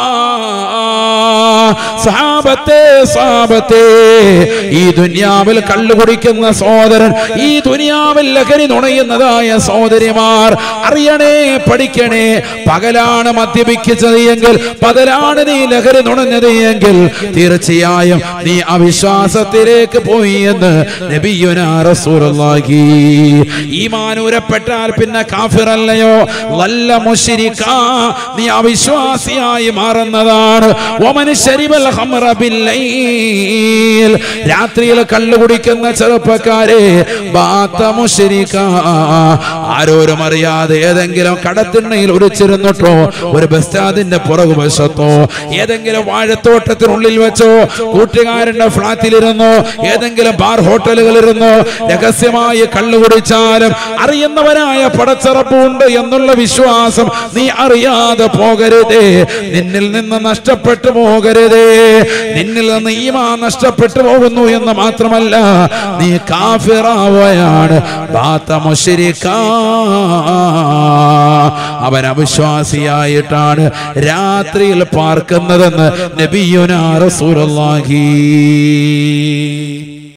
സഹാബത്തെ സാബത്തെ ഈ ദുനിയാവിൽ കള്ളു കുടിക്കുന്ന സഹോദരൻ ഈ ദുനിയാവിൽ ലഹരി നുണയുന്നതായ സഹോദരിമാർ അറിയണേ പഠിക്കണേ പകലാണ് മദ്യപിച്ചത് എങ്കിൽ പകലാണ് നീ ലഹരി നുണഞ്ഞത് എങ്കിൽ തീർച്ചയായും നീ അവിശ്വാസത്തിലേക്ക് പോയി എന്ന് നബിയുനാ റസൂലുള്ളാഹി ഈമാനൂരപ്പെട്ടാൽ പിന്നെ കാഫിറല്ലയോ വല്ല മുശ്രിക നീ അവിശ്വാസിയായി മാറുന്നതാണ് ഒമന് ശരിവൽ ഖമറ ബില്ലൈൽ രാത്രിയിൽ കള്ളു കുടിക്കുന്ന ചെറുപ്പക്കാരെ ബാത്ത മുശ്രിക ആരോരും അറിയാതെ ഏതെങ്കിലും കടത്തിണ്ണയിൽ ഉരിച്ചിരുന്നിട്ടോ ഒരു ബസ് സ്റ്റാൻഡിന്റെ പുറകുവശത്തോ ഏതെങ്കിലും വാഴത്തോട്ടത്തിനുള്ളിൽ വെച്ചോ കൂട്ടുകാരന്റെ ഫ്ളാറ്റിലിരുന്നോ ഏതെങ്കിലും ബാർ ഹോട്ടലുകളിലിരുന്നോ രഹസ്യമായി കള്ളു കുടിച്ചാലും അറിയുന്നവനായ പടച്ചറപ്പുണ്ട് എന്നുള്ള വിശ്വാസം നീ അറിയാതെ പോകരുതേ നിന്നിൽ നിന്ന് നഷ്ടപ്പെട്ടു പോകരുതേ നിന്നിൽ നിന്ന് ഈമാ നഷ്ടപ്പെട്ടു പോകുന്നു എന്ന് മാത്രമല്ല നീ കാഫിറാവുകയാണ് ബാത്ത മുശ്രിക്കാ. അവൻ അവിശ്വാസിയായിട്ടാണ് രാത്രിയിൽ പാർക്കുന്നതെന്ന് നബിയുനാ റസൂലുള്ളാഹി